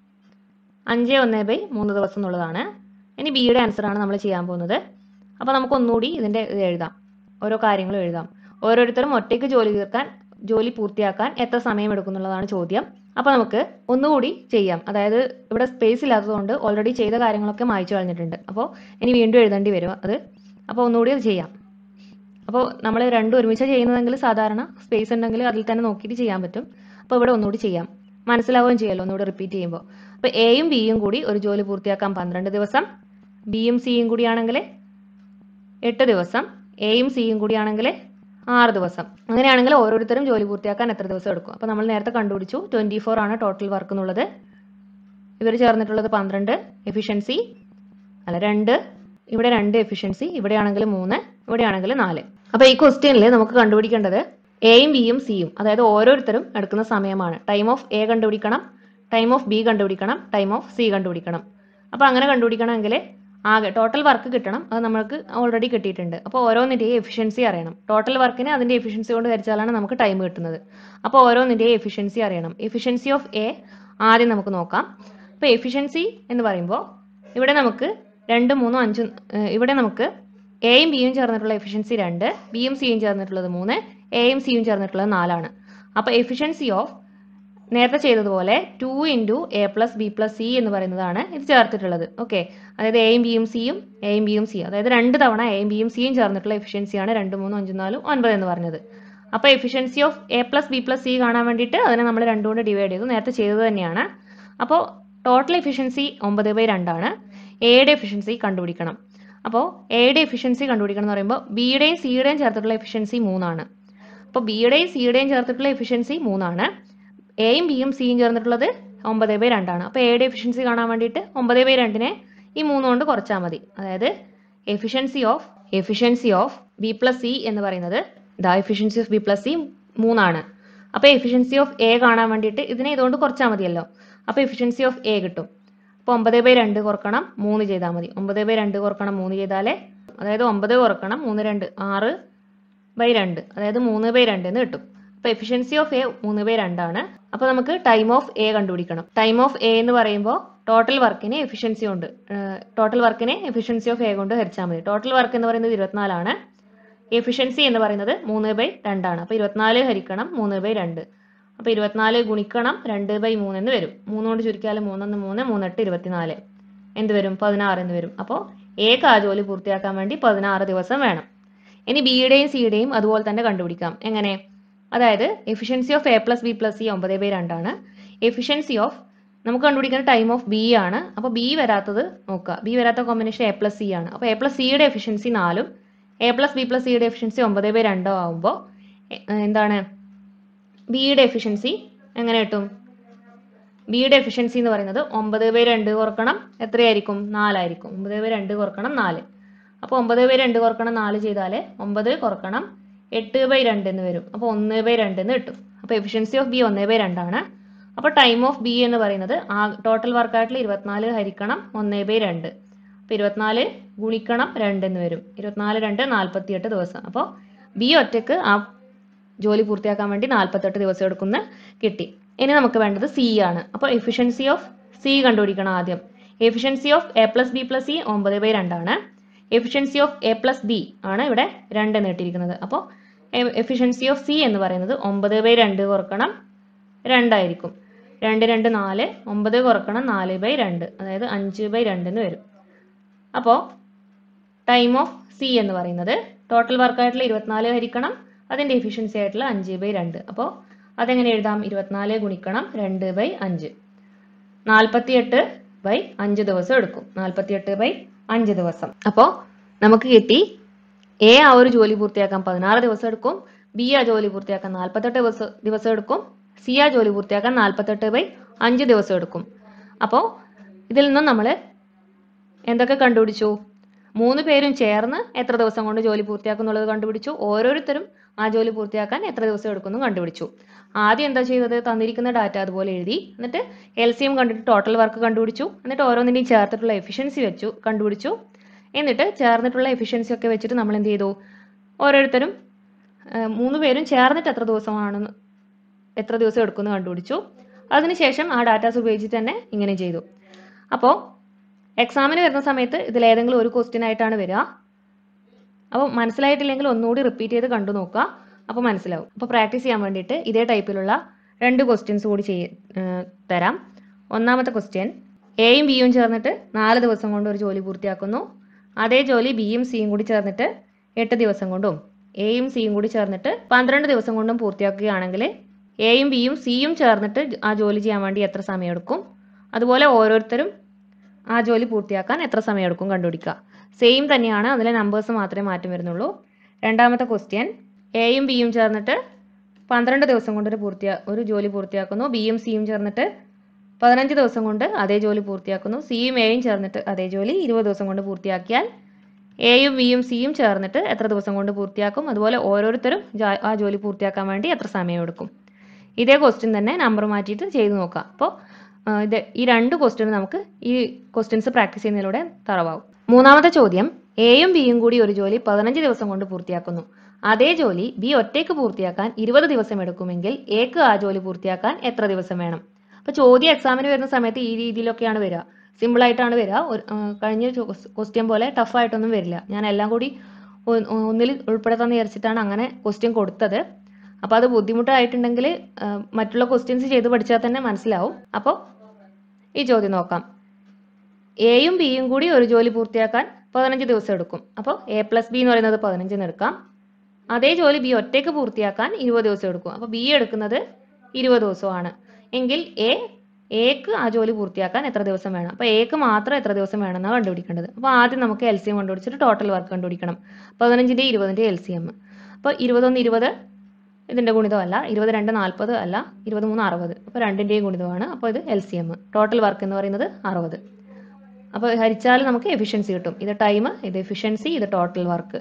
അഞ്ച് ഒന്ന് ബൈ മൂന്ന് ദിവസം എന്നുള്ളതാണ് ഇനി ബിയുടെ ആൻസർ ആണ് നമ്മൾ ചെയ്യാൻ പോകുന്നത് അപ്പോൾ നമുക്ക് ഒന്നുകൂടി ഇതിൻ്റെ ഇത് എഴുതാം ഓരോ കാര്യങ്ങളും എഴുതാം ഓരോരുത്തരും ഒറ്റയ്ക്ക് ജോലി തീർക്കാൻ ജോലി പൂർത്തിയാക്കാൻ എത്ര സമയം എടുക്കും എന്നുള്ളതാണ് ചോദ്യം അപ്പോൾ നമുക്ക് ഒന്നുകൂടി ചെയ്യാം അതായത് ഇവിടെ സ്പേസ് ഇല്ലാത്തതുകൊണ്ട് ഓൾറെഡി ചെയ്ത കാര്യങ്ങളൊക്കെ മായ്ച്ചു കളഞ്ഞിട്ടുണ്ട് അപ്പോൾ ഇനി വീണ്ടും എഴുതേണ്ടി വരും അത് അപ്പോൾ ഒന്നുകൂടി അത് ചെയ്യാം അപ്പോൾ നമ്മൾ രണ്ടും ഒരുമിച്ച് ചെയ്യുന്നതെങ്കിൽ സാധാരണ സ്പേസ് ഉണ്ടെങ്കിൽ അതിൽ തന്നെ നോക്കിയിട്ട് ചെയ്യാൻ പറ്റും അപ്പോൾ ഇവിടെ ഒന്നുകൂടി ചെയ്യാം മനസ്സിലാവുകയും ചെയ്യാമല്ലോ ഒന്നുകൂടി റിപ്പീറ്റ് ചെയ്യുമ്പോൾ അപ്പോൾ എയും ബിയും കൂടി ഒരു ജോലി പൂർത്തിയാക്കാൻ പന്ത്രണ്ട് ദിവസം ബിയും സിയും കൂടിയാണെങ്കിൽ എട്ട് ദിവസം എയും സിയും കൂടിയാണെങ്കിൽ ആറ് ദിവസം അങ്ങനെയാണെങ്കിൽ ഓരോരുത്തരും ജോലി പൂർത്തിയാക്കാൻ എത്ര ദിവസം എടുക്കും അപ്പോൾ നമ്മൾ നേരത്തെ കണ്ടുപിടിച്ചു ട്വൻറ്റി ഫോർ ആണ് ടോട്ടൽ വർക്ക് എന്നുള്ളത് ഇവർ ചേർന്നിട്ടുള്ളത് പന്ത്രണ്ട് എഫിഷ്യൻസി അല്ല രണ്ട് ഇവിടെ രണ്ട് എഫിഷ്യൻസി ഇവിടെയാണെങ്കിൽ മൂന്ന് ഇവിടെയാണെങ്കിൽ നാല് അപ്പോൾ ഈ ക്വസ്റ്റ്യനിൽ നമുക്ക് കണ്ടുപിടിക്കേണ്ടത് എയും ബിയും സിയും അതായത് ഓരോരുത്തരും എടുക്കുന്ന സമയമാണ് ടൈം ഓഫ് എ കണ്ടുപിടിക്കണം ടൈം ഓഫ് ബി കണ്ടുപിടിക്കണം ടൈം ഓഫ് സി കണ്ടുപിടിക്കണം അപ്പോൾ അങ്ങനെ കണ്ടുപിടിക്കണമെങ്കിൽ ആകെ ടോട്ടൽ വർക്ക് കിട്ടണം അത് നമ്മൾക്ക് ഓൾറെഡി കിട്ടിയിട്ടുണ്ട് അപ്പോൾ ഓരോന്നിൻ്റെയും എഫിഷ്യൻസി അറിയണം ടോട്ടൽ വർക്കിനെ അതിൻ്റെ എഫിഷ്യൻസി കൊണ്ട് ഹരിച്ചാലാണ് നമുക്ക് ടൈം കിട്ടുന്നത് അപ്പോൾ ഓരോന്നിൻ്റെയും എഫിഷ്യൻസി അറിയണം എഫിഷ്യൻസി ഓഫ് എ ആദ്യം നമുക്ക് നോക്കാം അപ്പോൾ എഫിഷ്യൻസി എന്ന് പറയുമ്പോൾ ഇവിടെ നമുക്ക് രണ്ട് മൂന്നും അഞ്ചും ഏഹ് ഇവിടെ നമുക്ക് എയും ബിയും ചേർന്നിട്ടുള്ള എഫിഷ്യൻസി രണ്ട് ബിയും സിയും ചേർന്നിട്ടുള്ളത് മൂന്ന് എയും സിയും ചേർന്നിട്ടുള്ളത് നാലാണ് അപ്പോൾ എഫിഷ്യൻസി ഓഫ് നേരത്തെ ചെയ്തതുപോലെ two into A plus B plus C എന്ന് പറയുന്നതാണ് ഇത് ചേർത്തിട്ടുള്ളത് ഓക്കെ അതായത് എയും ബിയും സിയും എയും ബിയും സി അതായത് രണ്ട് തവണ എയും ബിയും സിയും ചേർന്നിട്ടുള്ള എഫിഷ്യൻസിയാണ് രണ്ട് മൂന്നും അഞ്ചും നാലും ഒൻപത് എന്ന് പറഞ്ഞത് അപ്പോൾ efficiency of A plus B plus C കാണാൻ വേണ്ടിയിട്ട് അതിനെ നമ്മൾ രണ്ടും കൊണ്ട് ഡിവൈഡ് ചെയ്തു നേരത്തെ ചെയ്തത് തന്നെയാണ് അപ്പോൾ ടോട്ടൽ എഫിഷ്യൻസി ഒമ്പത് ബൈ രണ്ടാണ് എയുടെ എഫിഷ്യൻസി കണ്ടുപിടിക്കണം അപ്പോൾ എയുടെ എഫിഷ്യൻസി കണ്ടുപിടിക്കണം എന്ന് പറയുമ്പോൾ ബിയുടെയും സിയുടെയും ചേർത്തിട്ടുള്ള എഫിഷ്യൻസി മൂന്നാണ് അപ്പോൾ ബിയുടെയും സിയുടെയും ചേർത്തിട്ടുള്ള എഫിഷ്യൻസി മൂന്നാണ് എയും ബിയും സിയും ചേർന്നിട്ടുള്ളത് ഒമ്പത് ബൈ രണ്ടാണ് അപ്പോൾ എയുടെ എഫിഷ്യൻസി കാണാൻ വേണ്ടിയിട്ട് ഒമ്പത് ബൈ രണ്ടിനെ ഈ മൂന്ന് കൊണ്ട് കുറച്ചാൽ മതി അതായത് efficiency of efficiency of B plus C എന്ന് പറയുന്നത് the efficiency of B plus C മൂന്നാണ് അപ്പോൾ എഫിഷ്യൻസി ഓഫ് എ കാണാൻ വേണ്ടിയിട്ട് ഇതിനെ ഇതുകൊണ്ട് കുറച്ചാൽ മതിയല്ലോ അപ്പോൾ എഫിഷ്യൻസി ഓഫ് എ കിട്ടും അപ്പോൾ ഒമ്പത് ബൈ രണ്ട് കുറക്കണം മൂന്ന് ചെയ്താൽ മതി ഒമ്പത് ബൈ രണ്ട് കുറക്കണം മൂന്ന് ചെയ്താലേ അതായത് ഒമ്പത് കുറക്കണം മൂന്ന് രണ്ട് ആറ് ബൈ രണ്ട് അതായത് മൂന്ന് ബൈ രണ്ട് എന്ന് കിട്ടും അപ്പോൾ എഫിഷ്യൻസി ഓഫ് എ മൂന്ന് ബൈ രണ്ടാണ് അപ്പോൾ നമുക്ക് ടൈം ഓഫ് എ കണ്ടുപിടിക്കണം ടൈം ഓഫ് എ എന്ന് പറയുമ്പോൾ ടോട്ടൽ വർക്കിന് എഫിഷ്യൻസി ഉണ്ട് ടോട്ടൽ വർക്കിനെ എഫിഷ്യൻസി ഓഫ് എ കൊണ്ട് ഹരിച്ചാൽ മതി ടോട്ടൽ വർക്ക് എന്ന് പറയുന്നത് ഇരുപത്തിനാലാണ് എഫിഷ്യൻസി എന്ന് പറയുന്നത് മൂന്ന് ബൈ രണ്ടാണ് അപ്പോൾ ഇരുപത്തിനാല് ഹരിക്കണം മൂന്ന് ബൈ രണ്ട് അപ്പോൾ ഇരുപത്തിനാല് ഗുണിക്കണം രണ്ട് ബൈ മൂന്ന് എന്ന് വരും മൂന്ന് കൊണ്ട് ചുരുക്കിയാൽ മൂന്നൊന്ന് മൂന്ന് മൂന്നെട്ട് ഇരുപത്തിനാല് എന്ത് വരും പതിനാറ് എന്ന് വരും അപ്പോൾ എക്ക് ആ ജോലി പൂർത്തിയാക്കാൻ വേണ്ടി പതിനാറ് ദിവസം വേണം ഇനി ബിയുടെയും സിയുടെയും അതുപോലെ തന്നെ കണ്ടുപിടിക്കാം എങ്ങനെ അതായത് efficiency of A plus B plus C ഒമ്പത് ബൈ രണ്ടാണ് എഫിഷ്യൻസി ഓഫ് നമുക്ക് കണ്ടുപിടിക്കുന്ന ടൈം ഓഫ് ബി ആണ് അപ്പോൾ ബി വരാത്തത് നോക്കുക ബി വരാത്ത കോമ്പിനേഷൻ എ പ്ലസ് സി ആണ് അപ്പോൾ എ പ്ലസ് സിയുടെ എഫിഷ്യൻസി നാലും എ പ്ലസ് ബി പ്ലസ് സിയുടെ എഫിഷ്യൻസി ഒമ്പത് ബൈ രണ്ടോ ആകുമ്പോൾ എന്താണ് ബിയുടെ എഫിഷ്യൻസി എങ്ങനെ കിട്ടും ബിയുടെ എഫിഷ്യൻസി എന്ന് പറയുന്നത് ഒമ്പത് ബൈ രണ്ട് കുറക്കണം എത്രയായിരിക്കും നാലായിരിക്കും ഒമ്പത് ബൈ രണ്ട് കുറക്കണം നാല് അപ്പോൾ ഒമ്പത് ബൈ രണ്ട് കുറക്കണം നാല് ചെയ്താൽ ഒമ്പത് കുറക്കണം എട്ട് ബൈ രണ്ട് എന്ന് വരും അപ്പോൾ ഒന്ന് ബൈ രണ്ട് എന്ന് കിട്ടും അപ്പോൾ എഫിഷ്യൻസി ഓഫ് ബി ഒന്ന് ബൈ രണ്ടാണ് അപ്പോൾ ടൈം ഓഫ് ബി എന്ന് പറയുന്നത് ആ ടോട്ടൽ വർക്കായിട്ടുള്ള ഇരുപത്തിനാല് ഹരിക്കണം ഒന്ന് ബൈ രണ്ട് അപ്പോൾ ഇരുപത്തിനാല് ഗുണിക്കണം രണ്ട് എന്ന് വരും ഇരുപത്തിനാല് രണ്ട് നാൽപ്പത്തിയെട്ട് ദിവസം അപ്പോൾ ബി ഒറ്റയ്ക്ക് ആ ജോലി പൂർത്തിയാക്കാൻ വേണ്ടി നാൽപ്പത്തെട്ട് ദിവസം എടുക്കുന്ന കിട്ടി ഇനി നമുക്ക് വേണ്ടത് സി ആണ് അപ്പോൾ എഫിഷ്യൻസി ഓഫ് സി കണ്ടുപിടിക്കണം ആദ്യം efficiency of A plus B plus C ഒമ്പത് ബൈ രണ്ടാണ് efficiency of A plus B ആണ് ഇവിടെ രണ്ട് നീട്ടിയിരിക്കുന്നത് അപ്പോൾ എഫിഷ്യൻസി ഓഫ് സി എന്ന് പറയുന്നത് ഒമ്പത് ബൈ രണ്ട് കുറക്കണം രണ്ടായിരിക്കും രണ്ട് രണ്ട് നാല് ഒമ്പത് കുറക്കണം നാല് ബൈ രണ്ട് അതായത് അഞ്ച് ബൈ രണ്ട് എന്ന് വരും അപ്പോൾ ടൈം ഓഫ് സി എന്ന് പറയുന്നത് ടോട്ടൽ വർക്കായിട്ടുള്ള ഇരുപത്തിനാല് ഹരിക്കണം അതിൻ്റെ എഫിഷ്യൻസി ആയിട്ടുള്ള അഞ്ച് ബൈ രണ്ട് അപ്പോൾ അതെങ്ങനെ എഴുതാം ഇരുപത്തിനാല് ഗുണിക്കണം രണ്ട് ബൈ അഞ്ച് നാൽപ്പത്തിയെട്ട് ബൈ അഞ്ച് ദിവസം എടുക്കും നാൽപ്പത്തിയെട്ട് ബൈ അഞ്ച് ദിവസം അപ്പോൾ നമുക്ക് കിട്ടി എ ആ ഒരു ജോലി പൂർത്തിയാക്കാൻ പതിനാറ് ദിവസം എടുക്കും ബി ആ ജോലി പൂർത്തിയാക്കാൻ നാൽപ്പത്തെട്ട് ദിവസം ദിവസം എടുക്കും സി ആ ജോലി പൂർത്തിയാക്കാൻ നാൽപ്പത്തെട്ട് ബൈ അഞ്ച് ദിവസം എടുക്കും അപ്പോൾ ഇതിൽ നിന്നും നമ്മൾ എന്തൊക്കെ കണ്ടുപിടിച്ചു മൂന്ന് പേരും ചേർന്ന് എത്ര ദിവസം കൊണ്ട് ജോലി പൂർത്തിയാക്കും എന്നുള്ളത് കണ്ടുപിടിച്ചു ഓരോരുത്തരും ആ ജോലി പൂർത്തിയാക്കാൻ എത്ര ദിവസം എടുക്കുന്നു കണ്ടുപിടിച്ചു ആദ്യം എന്താ ചെയ്തത് തന്നിരിക്കുന്ന ഡാറ്റ അതുപോലെ എഴുതി എന്നിട്ട് എൽ സി എം കണ്ടിട്ട് ടോട്ടൽ വർക്ക് കണ്ടുപിടിച്ചു എന്നിട്ട് ഓരോന്നിൻ്റെയും ചേർത്തിട്ടുള്ള എഫിഷ്യൻസി വെച്ചു കണ്ടുപിടിച്ചു എന്നിട്ട് ചേർന്നിട്ടുള്ള എഫിഷ്യൻസി ഒക്കെ വെച്ചിട്ട് നമ്മൾ എന്ത് ചെയ്തു ഓരോരുത്തരും ആ, മൂന്ന് പേരും ചേർന്നിട്ട് എത്ര ദിവസമാണെന്ന് എത്ര ദിവസം എടുക്കുമെന്ന് കണ്ടുപിടിച്ചു അതിനുശേഷം ആ ഡാറ്റാസ് ഉപയോഗിച്ച് തന്നെ ഇങ്ങനെ ചെയ്തു അപ്പോൾ എക്സാമിന് വരുന്ന സമയത്ത് ഇതിൽ ഏതെങ്കിലും ഒരു ക്വസ്റ്റ്യൻ ആയിട്ടാണ് വരിക അപ്പോൾ മനസ്സിലായിട്ടില്ലെങ്കിൽ ഒന്നുകൂടി റിപ്പീറ്റ് ചെയ്ത് കണ്ടു നോക്കുക അപ്പോൾ മനസ്സിലാവും അപ്പോൾ പ്രാക്ടീസ് ചെയ്യാൻ വേണ്ടിയിട്ട് ഇതേ ടൈപ്പിലുള്ള രണ്ട് ക്വസ്റ്റ്യൻസ് കൂടി ചെയ്യ ഏർ തരാം ഒന്നാമത്തെ ക്വസ്റ്റ്യൻ എയും ബിയും ചേർന്നിട്ട് നാല് ദിവസം കൊണ്ട് ഒരു ജോലി പൂർത്തിയാക്കുന്നു അതേ ജോലി ബിയും സിയും കൂടി ചേർന്നിട്ട് എട്ട് ദിവസം കൊണ്ടും എയും സിയും കൂടി ചേർന്നിട്ട് പന്ത്രണ്ട് ദിവസം കൊണ്ടും പൂർത്തിയാക്കുകയാണെങ്കിൽ എയും ബിയും സിയും ചേർന്നിട്ട് ആ ജോലി ചെയ്യാൻ വേണ്ടി എത്ര സമയമെടുക്കും അതുപോലെ ഓരോരുത്തരും ആ ജോലി പൂർത്തിയാക്കാൻ എത്ര സമയമെടുക്കും കണ്ടുപിടിക്കുക സെയിം തന്നെയാണ് അതിലെ നമ്പേഴ്സ് മാത്രമേ മാറ്റം വരുന്നുള്ളൂ രണ്ടാമത്തെ ക്വസ്റ്റ്യൻ എയും ബിയും ചേർന്നിട്ട് പന്ത്രണ്ട് ദിവസം കൊണ്ട് ഒരു പൂർത്തിയാ ഒരു ജോലി പൂർത്തിയാക്കുന്നു ബിയും സിയും ചേർന്നിട്ട് പതിനഞ്ച് ദിവസം കൊണ്ട് അതേ ജോലി പൂർത്തിയാക്കുന്നു സിയും എയും ചേർന്നിട്ട് അതേ ജോലി ഇരുപത് ദിവസം കൊണ്ട് പൂർത്തിയാക്കിയാൽ എയും ബിയും സിയും ചേർന്നിട്ട് എത്ര ദിവസം കൊണ്ട് പൂർത്തിയാക്കും അതുപോലെ ഓരോരുത്തരും ജാ- ആ ജോലി പൂർത്തിയാക്കാൻ വേണ്ടി എത്ര സമയമെടുക്കും ഇതേ ക്വസ്റ്റ്യൻ തന്നെ നമ്പർ മാറ്റിയിട്ട് ചെയ്ത് നോക്കാം അപ്പോൾ ഇത് ഈ രണ്ട് ക്വസ്റ്റ്യൻ നമുക്ക് ഈ ക്വസ്റ്റ്യൻസ് പ്രാക്ടീസ് ചെയ്യുന്നതിലൂടെ തറവാകും മൂന്നാമത്തെ ചോദ്യം എയും ബിയും കൂടി ഒരു ജോലി പതിനഞ്ച് ദിവസം കൊണ്ട് പൂർത്തിയാക്കുന്നു അതേ ജോലി ബി ഒറ്റയ്ക്ക് പൂർത്തിയാക്കാൻ ഇരുപത് ദിവസം എടുക്കുമെങ്കിൽ എക്ക് ആ ജോലി പൂർത്തിയാക്കാൻ എത്ര ദിവസം വേണം അപ്പോൾ ചോദ്യം എക്സാമിന് വരുന്ന സമയത്ത് ഈ രീതിയിലൊക്കെയാണ് വരിക സിമ്പിൾ ആയിട്ടാണ് വരിക ഒരു- ആ, കഴിഞ്ഞ ക്വസ്റ്റ്യൻ പോലെ ടഫ് ആയിട്ടൊന്നും വരില്ല ഞാൻ എല്ലാം കൂടി ഒ- ഒന്നിൽ ഉൾപ്പെടുത്താന്ന് വിചാരിച്ചിട്ടാണ് അങ്ങനെ ക്വസ്റ്റ്യൻ കൊടുത്തത് അപ്പോൾ അത് ബുദ്ധിമുട്ടായിട്ടുണ്ടെങ്കിൽ ആ, മറ്റുള്ള ക്വസ്റ്റ്യൻസ് ചെയ്ത് പഠിച്ചാൽ തന്നെ മനസ്സിലാവും അപ്പോൾ ഈ ചോദ്യം നോക്കാം എയും ബിയും കൂടി ഒരു ജോലി പൂർത്തിയാക്കാൻ പതിനഞ്ച് ദിവസം എടുക്കും അപ്പോൾ എ പ്ലസ് ബി എന്ന് പറയുന്നത് പതിനഞ്ചിന് എടുക്കാം അതേ ജോലി ബി ഒറ്റയ്ക്ക് പൂർത്തിയാക്കാൻ ഇരുപത് ദിവസം എടുക്കും അപ്പോൾ ബി എടുക്കുന്നത് ഇരുപത് ദിവസമാണ് എങ്കിൽ എ എക്ക് ആ ജോലി പൂർത്തിയാക്കാൻ എത്ര ദിവസം വേണം അപ്പോൾ എക്ക് മാത്രം എത്ര ദിവസം വേണമെന്നാണ് കണ്ടുപിടിക്കേണ്ടത് അപ്പോൾ ആദ്യം നമുക്ക് എൽ സി എം കണ്ടുപിടിച്ചിട്ട് ടോട്ടൽ വർക്ക് കണ്ടുപിടിക്കണം പതിനഞ്ചിൻ്റെ ഇരുപതിൻ്റെ എൽ സി എം അപ്പോൾ ഇരുപതൊന്ന് ഇരുപത് ഇതിൻ്റെ ഗുണിതമല്ല ഇരുപത് രണ്ട് നാൽപ്പത് അല്ല ഇരുപത് മൂന്ന് അറുപത് അപ്പോൾ രണ്ടിൻ്റെയും ഗുണിതമാണ് അപ്പോൾ ഇത് L C M total work എന്ന് പറയുന്നത് അറുപത് അപ്പോൾ ഹരിച്ചാൽ നമുക്ക് എഫിഷ്യൻസി കിട്ടും ഇത് ടൈം ഇത് എഫിഷ്യൻസി ഇത് ടോട്ടൽ വർക്ക്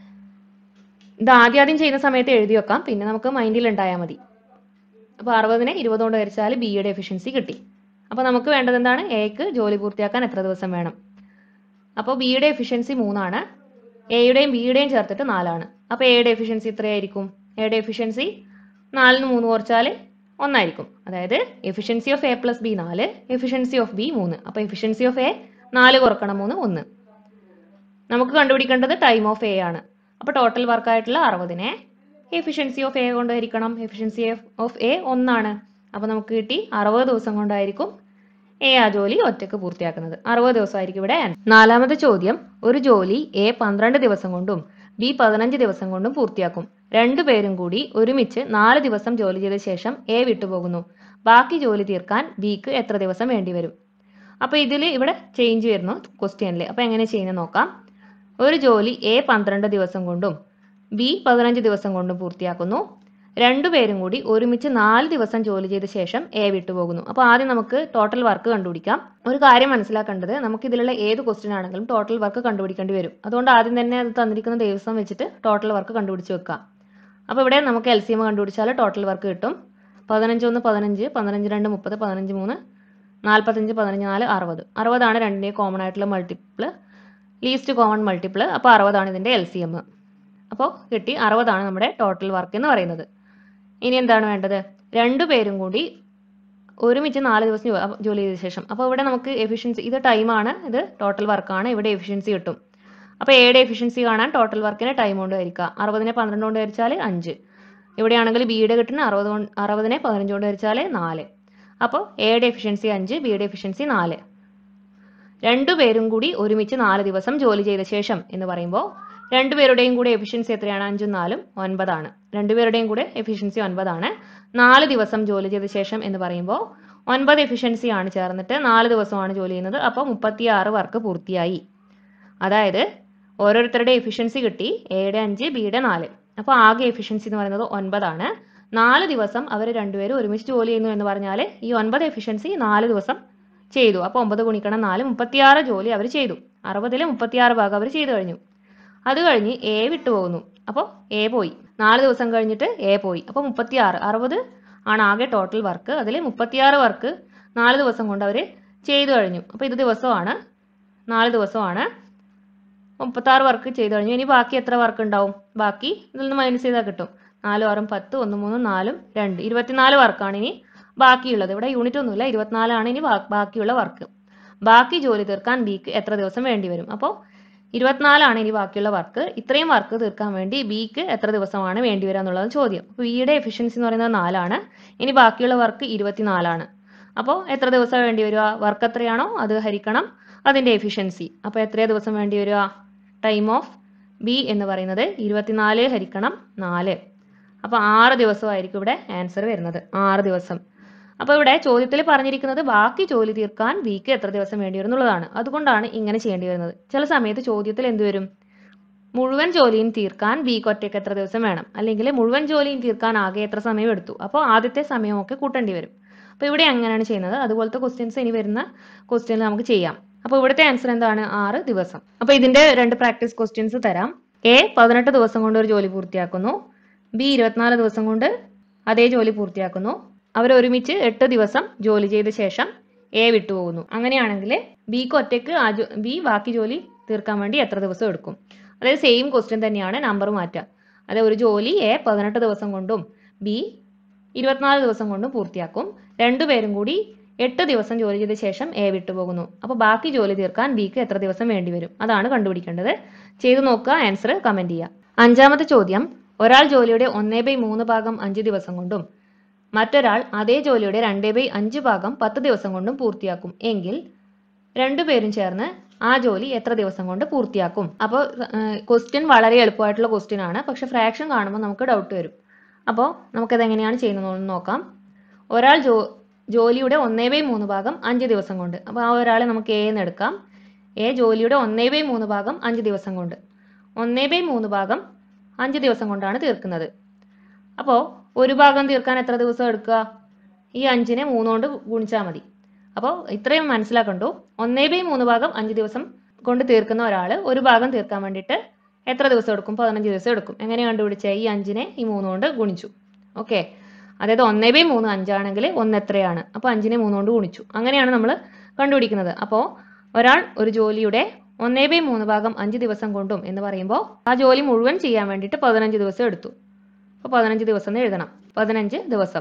ഇത് ആദ്യം ആദ്യം ചെയ്യുന്ന സമയത്ത് എഴുതി വെക്കാം പിന്നെ നമുക്ക് മൈൻഡിൽ ഉണ്ടായാൽ മതി അപ്പോൾ അറുപതിനെ ഇരുപത് കൊണ്ട് ഹരിച്ചാൽ ബിയുടെ എഫിഷ്യൻസി കിട്ടി അപ്പോൾ നമുക്ക് വേണ്ടത് എന്താണ് എക്ക് ജോലി പൂർത്തിയാക്കാൻ എത്ര ദിവസം വേണം അപ്പോൾ ബിയുടെ എഫിഷ്യൻസി മൂന്നാണ് എയുടെയും ബിയുടെയും ചേർത്തിട്ട് നാലാണ് അപ്പോൾ എയുടെ എഫിഷ്യൻസി എത്രയായിരിക്കും എയുടെ എഫിഷ്യൻസി നാലിന് മൂന്ന് കുറച്ചാൽ ഒന്നായിരിക്കും അതായത് efficiency of A plus B നാല് എഫിഷ്യൻസി ഓഫ് ബി മൂന്ന് അപ്പോൾ എഫിഷ്യൻസി ഓഫ് എ നാല് കുറക്കണം മൂന്ന് ഒന്ന് നമുക്ക് കണ്ടുപിടിക്കേണ്ടത് ടൈം ഓഫ് എ ആണ് അപ്പോൾ ടോട്ടൽ വർക്കായിട്ടുള്ള അറുപതിനെ എഫിഷ്യൻസി ഓഫ് എ കൊണ്ട് ഹരിക്കണം എഫിഷ്യൻസി ഓഫ് എ ഒന്നാണ് അപ്പോൾ നമുക്ക് കിട്ടി അറുപത് ദിവസം കൊണ്ടായിരിക്കും എ ആ ജോലി ഒറ്റയ്ക്ക് പൂർത്തിയാക്കുന്നത് അറുപത് ദിവസമായിരിക്കും ഇവിടെ നാലാമത്തെ ചോദ്യം ഒരു ജോലി എ പന്ത്രണ്ട് ദിവസം കൊണ്ടും ബി പതിനഞ്ച് ദിവസം കൊണ്ടും പൂർത്തിയാക്കും രണ്ടുപേരും കൂടി ഒരുമിച്ച് നാല് ദിവസം ജോലി ചെയ്ത ശേഷം എ വിട്ടുപോകുന്നു ബാക്കി ജോലി തീർക്കാൻ ബിക്ക് എത്ര ദിവസം വേണ്ടിവരും അപ്പോൾ ഇതിൽ ഇവിടെ ചേഞ്ച് വരുന്നു ക്വസ്റ്റ്യനിൽ അപ്പോൾ എങ്ങനെ ചെയ്യുന്നത് നോക്കാം ഒരു ജോലി എ പന്ത്രണ്ട് ദിവസം കൊണ്ടും ബി പതിനഞ്ച് ദിവസം കൊണ്ടും പൂർത്തിയാക്കുന്നു രണ്ടുപേരും കൂടി ഒരുമിച്ച് നാല് ദിവസം ജോലി ചെയ്ത ശേഷം എ വിട്ടുപോകുന്നു അപ്പോൾ ആദ്യം നമുക്ക് ടോട്ടൽ വർക്ക് കണ്ടുപിടിക്കാം ഒരു കാര്യം മനസ്സിലാക്കേണ്ടത് നമുക്ക് ഇതിലുള്ള ഏത് ക്വസ്റ്റ്യൻ ആണെങ്കിലും ടോട്ടൽ വർക്ക് കണ്ടുപിടിക്കേണ്ടി വരും അതുകൊണ്ട് ആദ്യം തന്നെ അത് തന്നിരിക്കുന്ന ദിവസം വെച്ചിട്ട് ടോട്ടൽ വർക്ക് കണ്ടുപിടിച്ച് വെക്കാം അപ്പോൾ ഇവിടെ നമുക്ക് എൽ സി എം കണ്ടുപിടിച്ചാൽ ടോട്ടൽ വർക്ക് കിട്ടും പതിനഞ്ച് ഒന്ന് പതിനഞ്ച് പതിനഞ്ച് രണ്ട് മുപ്പത് പതിനഞ്ച് മൂന്ന് നാൽപ്പത്തഞ്ച് പതിനഞ്ച് നാല് അറുപത് അറുപതാണ് രണ്ടിൻ്റെയും കോമൺ ആയിട്ടുള്ള മൾട്ടിപ്പിള് ലീസ്റ്റ് കോമൺ മൾട്ടിപ്പിള് അപ്പോൾ അറുപതാണ് ഇതിൻ്റെ എൽ സി എം അപ്പോൾ കിട്ടി അറുപതാണ് നമ്മുടെ ടോട്ടൽ വർക്ക് എന്ന് പറയുന്നത് ഇനി എന്താണ് വേണ്ടത് രണ്ടുപേരും കൂടി ഒരുമിച്ച് നാല് ദിവസം ജോ- ജോലി ചെയ്ത ശേഷം അപ്പോൾ ഇവിടെ നമുക്ക് എഫിഷ്യൻസി ഇത് ടൈമാണ് ഇത് ടോട്ടൽ വർക്കാണ് ഇവിടെ എഫിഷ്യൻസി കിട്ടും അപ്പോൾ എയുടെ എഫിഷ്യൻസി കാണാൻ ടോട്ടൽ വർക്കിനെ ടൈം കൊണ്ട് ഹരിക്കുക അറുപതിനെ പന്ത്രണ്ട് കൊണ്ട് ഹരിച്ചാൽ അഞ്ച് ഇവിടെയാണെങ്കിൽ ബിയുടെ കിട്ടുന്ന അറുപത് കൊണ്ട് അറുപതിനെ പതിനഞ്ച് കൊണ്ട് ഹരിച്ചാൽ നാല് അപ്പോൾ എയുടെ എഫിഷ്യൻസി അഞ്ച് ബിയുടെ എഫിഷ്യൻസി നാല് രണ്ടുപേരും കൂടി ഒരുമിച്ച് നാല് ദിവസം ജോലി ചെയ്ത ശേഷം എന്ന് പറയുമ്പോൾ രണ്ടുപേരുടെയും കൂടെ എഫിഷ്യൻസി എത്രയാണ് അഞ്ചും നാലും ഒൻപതാണ് രണ്ടുപേരുടെയും കൂടെ എഫിഷ്യൻസി ഒൻപതാണ് നാല് ദിവസം ജോലി ചെയ്ത ശേഷം എന്ന് പറയുമ്പോൾ ഒൻപത് എഫിഷ്യൻസി ആണ് ചേർന്നിട്ട് നാല് ദിവസമാണ് ജോലി ചെയ്യുന്നത് അപ്പോൾ മുപ്പത്തിയാറ് വർക്ക് പൂർത്തിയായി അതായത് ഓരോരുത്തരുടെ എഫിഷ്യൻസി കിട്ടി എയുടെ അഞ്ച് ബിയുടെ നാല് അപ്പോൾ ആകെ എഫിഷ്യൻസി എന്ന് പറയുന്നത് ഒൻപതാണ് നാല് ദിവസം അവർ രണ്ടുപേരും ഒരുമിച്ച് ജോലി ചെയ്യുന്നു എന്ന് പറഞ്ഞാൽ ഈ ഒൻപത് എഫിഷ്യൻസി നാല് ദിവസം ചെയ്തു അപ്പോൾ ഒമ്പത് ഗുണിക്കണം നാല് മുപ്പത്തിയാറ് ജോലി അവർ ചെയ്തു അറുപതിൽ മുപ്പത്തിയാറ് ഭാഗം അവർ ചെയ്തു കഴിഞ്ഞു അത് കഴിഞ്ഞ് എ വിട്ടു പോകുന്നു അപ്പോൾ എ പോയി നാല് ദിവസം കഴിഞ്ഞിട്ട് എ പോയി അപ്പോൾ മുപ്പത്തിയാറ് അറുപത് ആണ് ആകെ ടോട്ടൽ വർക്ക് അതിൽ മുപ്പത്തിയാറ് വർക്ക് നാല് ദിവസം കൊണ്ട് അവർ ചെയ്തു കഴിഞ്ഞു അപ്പോൾ ഇത് ദിവസമാണ് നാല് ദിവസമാണ് മുപ്പത്താറ് വർക്ക് ചെയ്തു കഴിഞ്ഞു ഇനി ബാക്കി എത്ര വർക്ക് ഉണ്ടാവും ബാക്കി ഇതിൽ നിന്ന് മൈനസ് ചെയ്താൽ കിട്ടും നാലും ആറും പത്ത് ഒന്ന് മൂന്നും നാലും രണ്ട് ഇരുപത്തിനാല് വർക്കാണ് ഇനി ബാക്കിയുള്ളത് ഇവിടെ യൂണിറ്റ് ഒന്നുമില്ല ഇരുപത്തിനാലാണ് ഇനി ബാ- ബാക്കിയുള്ള വർക്ക് ബാക്കി ജോലി തീർക്കാൻ ബിക്ക് എത്ര ദിവസം വേണ്ടി വരും അപ്പോൾ ഇരുപത്തിനാലാണ് ഇനി ബാക്കിയുള്ള വർക്ക് ഇത്രയും വർക്ക് തീർക്കാൻ വേണ്ടി ബിക്ക് എത്ര ദിവസമാണ് വേണ്ടി വരിക എന്നുള്ളത് ചോദ്യം അപ്പോൾ ബിയുടെ എഫിഷ്യൻസി എന്ന് പറയുന്നത് നാലാണ് ഇനി ബാക്കിയുള്ള വർക്ക് ഇരുപത്തിനാലാണ് അപ്പോൾ എത്ര ദിവസം വേണ്ടി വരിക വർക്ക് എത്രയാണോ അത് ഹരിക്കണം അതിൻ്റെ എഫിഷ്യൻസി അപ്പോൾ എത്രയാ ദിവസം വേണ്ടി വരിക ടൈം ഓഫ് ബി എന്ന് പറയുന്നത് ഇരുപത്തിനാല് ഹരിക്കണം നാല് അപ്പോൾ ആറ് ദിവസമായിരിക്കും ഇവിടെ ആൻസർ വരുന്നത് ആറ് ദിവസം അപ്പോൾ ഇവിടെ ചോദ്യത്തിൽ പറഞ്ഞിരിക്കുന്നത് ബാക്കി ജോലി തീർക്കാൻ ബിക്ക് എത്ര ദിവസം വേണ്ടി വരും എന്നുള്ളതാണ് അതുകൊണ്ടാണ് ഇങ്ങനെ ചെയ്യേണ്ടി വരുന്നത് ചില സമയത്ത് ചോദ്യത്തിൽ എന്ത് വരും മുഴുവൻ ജോലിയും തീർക്കാൻ ബിക്ക് ഒറ്റയ്ക്ക് എത്ര ദിവസം വേണം അല്ലെങ്കിൽ മുഴുവൻ ജോലിയും തീർക്കാൻ ആകെ എത്ര സമയം എടുത്തു അപ്പോൾ ആദ്യത്തെ സമയമൊക്കെ കൂട്ടേണ്ടി വരും അപ്പോൾ ഇവിടെ അങ്ങനെയാണ് ചെയ്യുന്നത് അതുപോലത്തെ ക്വസ്റ്റ്യൻസ് ഇനി വരുന്ന ക്വസ്റ്റ്യൻ നമുക്ക് ചെയ്യാം അപ്പോൾ ഇവിടുത്തെ ആൻസർ എന്താണ് ആറ് ദിവസം അപ്പോൾ ഇതിന്റെ രണ്ട് പ്രാക്ടീസ് ക്വസ്റ്റ്യൻസ് തരാം എ പതിനെട്ട് ദിവസം കൊണ്ട് ഒരു ജോലി പൂർത്തിയാക്കുന്നു ബി ഇരുപത്തിനാല് ദിവസം കൊണ്ട് അതേ ജോലി പൂർത്തിയാക്കുന്നു അവർ ഒരുമിച്ച് എട്ട് ദിവസം ജോലി ചെയ്ത ശേഷം എ വിട്ടുപോകുന്നു അങ്ങനെയാണെങ്കിൽ ബിക്ക് ഒറ്റയ്ക്ക് ആ ജോ ബി ബാക്കി ജോലി തീർക്കാൻ വേണ്ടി എത്ര ദിവസം എടുക്കും അതായത് സെയിം ക്വസ്റ്റ്യൻ തന്നെയാണ് നമ്പർ മാറ്റുക അതായത് ഒരു ജോലി എ പതിനെട്ട് ദിവസം കൊണ്ടും ബി ഇരുപത്തിനാല് ദിവസം കൊണ്ടും പൂർത്തിയാക്കും രണ്ടുപേരും കൂടി എട്ട് ദിവസം ജോലി ചെയ്ത ശേഷം എ വിട്ടുപോകുന്നു അപ്പോൾ ബാക്കി ജോലി തീർക്കാൻ ബിക്ക് എത്ര ദിവസം വേണ്ടി വരും അതാണ് കണ്ടുപിടിക്കേണ്ടത് ചെയ്തു നോക്കുക ആൻസർ കമന്റ് ചെയ്യുക അഞ്ചാമത്തെ ചോദ്യം ഒരാൾ ജോലിയുടെ ഒന്നേ ബൈ മൂന്ന് ഭാഗം അഞ്ച് ദിവസം കൊണ്ടും മറ്റൊരാൾ അതേ ജോലിയുടെ രണ്ടേ ബൈ അഞ്ച് ഭാഗം പത്ത് ദിവസം കൊണ്ടും പൂർത്തിയാക്കും എങ്കിൽ രണ്ടുപേരും ചേർന്ന് ആ ജോലി എത്ര ദിവസം കൊണ്ട് പൂർത്തിയാക്കും അപ്പോൾ ക്വസ്റ്റ്യൻ വളരെ എളുപ്പമായിട്ടുള്ള ക്വസ്റ്റ്യൻ ആണ് പക്ഷെ ഫ്രാക്ഷൻ കാണുമ്പോൾ നമുക്ക് ഡൗട്ട് വരും അപ്പോൾ നമുക്കത് എങ്ങനെയാണ് ചെയ്യുന്നതെന്ന് നോക്കാം ഒരാൾ ജോ ജോലിയുടെ ഒന്നേ ബൈ മൂന്ന് ഭാഗം അഞ്ച് ദിവസം കൊണ്ട് അപ്പോൾ ആ ഒരാളെ നമുക്ക് എ എന്ന് എടുക്കാം എ ജോലിയുടെ ഒന്നേ ബൈ മൂന്ന് ഭാഗം അഞ്ച് ദിവസം കൊണ്ട് ഒന്നേ ബൈ മൂന്ന് ഭാഗം അഞ്ച് ദിവസം കൊണ്ടാണ് തീർക്കുന്നത് അപ്പോൾ ഒരു ഭാഗം തീർക്കാൻ എത്ര ദിവസം എടുക്കുക ഈ അഞ്ചിനെ മൂന്ന് കൊണ്ട് ഗുണിച്ചാൽ മതി അപ്പോൾ ഇത്രയും മനസ്സിലാക്കണ്ടു ഒന്നേ ബൈ മൂന്ന് ഭാഗം അഞ്ച് ദിവസം കൊണ്ട് തീർക്കുന്ന ഒരാൾ ഒരു ഭാഗം തീർക്കാൻ വേണ്ടിയിട്ട് എത്ര ദിവസം എടുക്കും പതിനഞ്ച് ദിവസം എടുക്കും എങ്ങനെ കണ്ടുപിടിച്ച ഈ അഞ്ചിനെ ഈ മൂന്ന് കൊണ്ട് ഗുണിച്ചു ഓക്കെ അതായത് ഒന്നേ ബൈ മൂന്ന് അഞ്ചാണെങ്കിൽ ഒന്ന് എത്രയാണ് അപ്പോൾ അഞ്ചിനെ മൂന്ന് കൊണ്ട് ഗുണിച്ചു അങ്ങനെയാണ് നമ്മൾ കണ്ടുപിടിക്കുന്നത് അപ്പോൾ ഒരാൾ ഒരു ജോലിയുടെ ഒന്നേ ബൈ മൂന്ന് ഭാഗം അഞ്ച് ദിവസം കൊണ്ടും എന്ന് പറയുമ്പോൾ ആ ജോലി മുഴുവൻ ചെയ്യാൻ വേണ്ടിയിട്ട് പതിനഞ്ച് ദിവസം എടുത്തു അപ്പോൾ പതിനഞ്ച് ദിവസം എന്ന് എഴുതണം പതിനഞ്ച് ദിവസം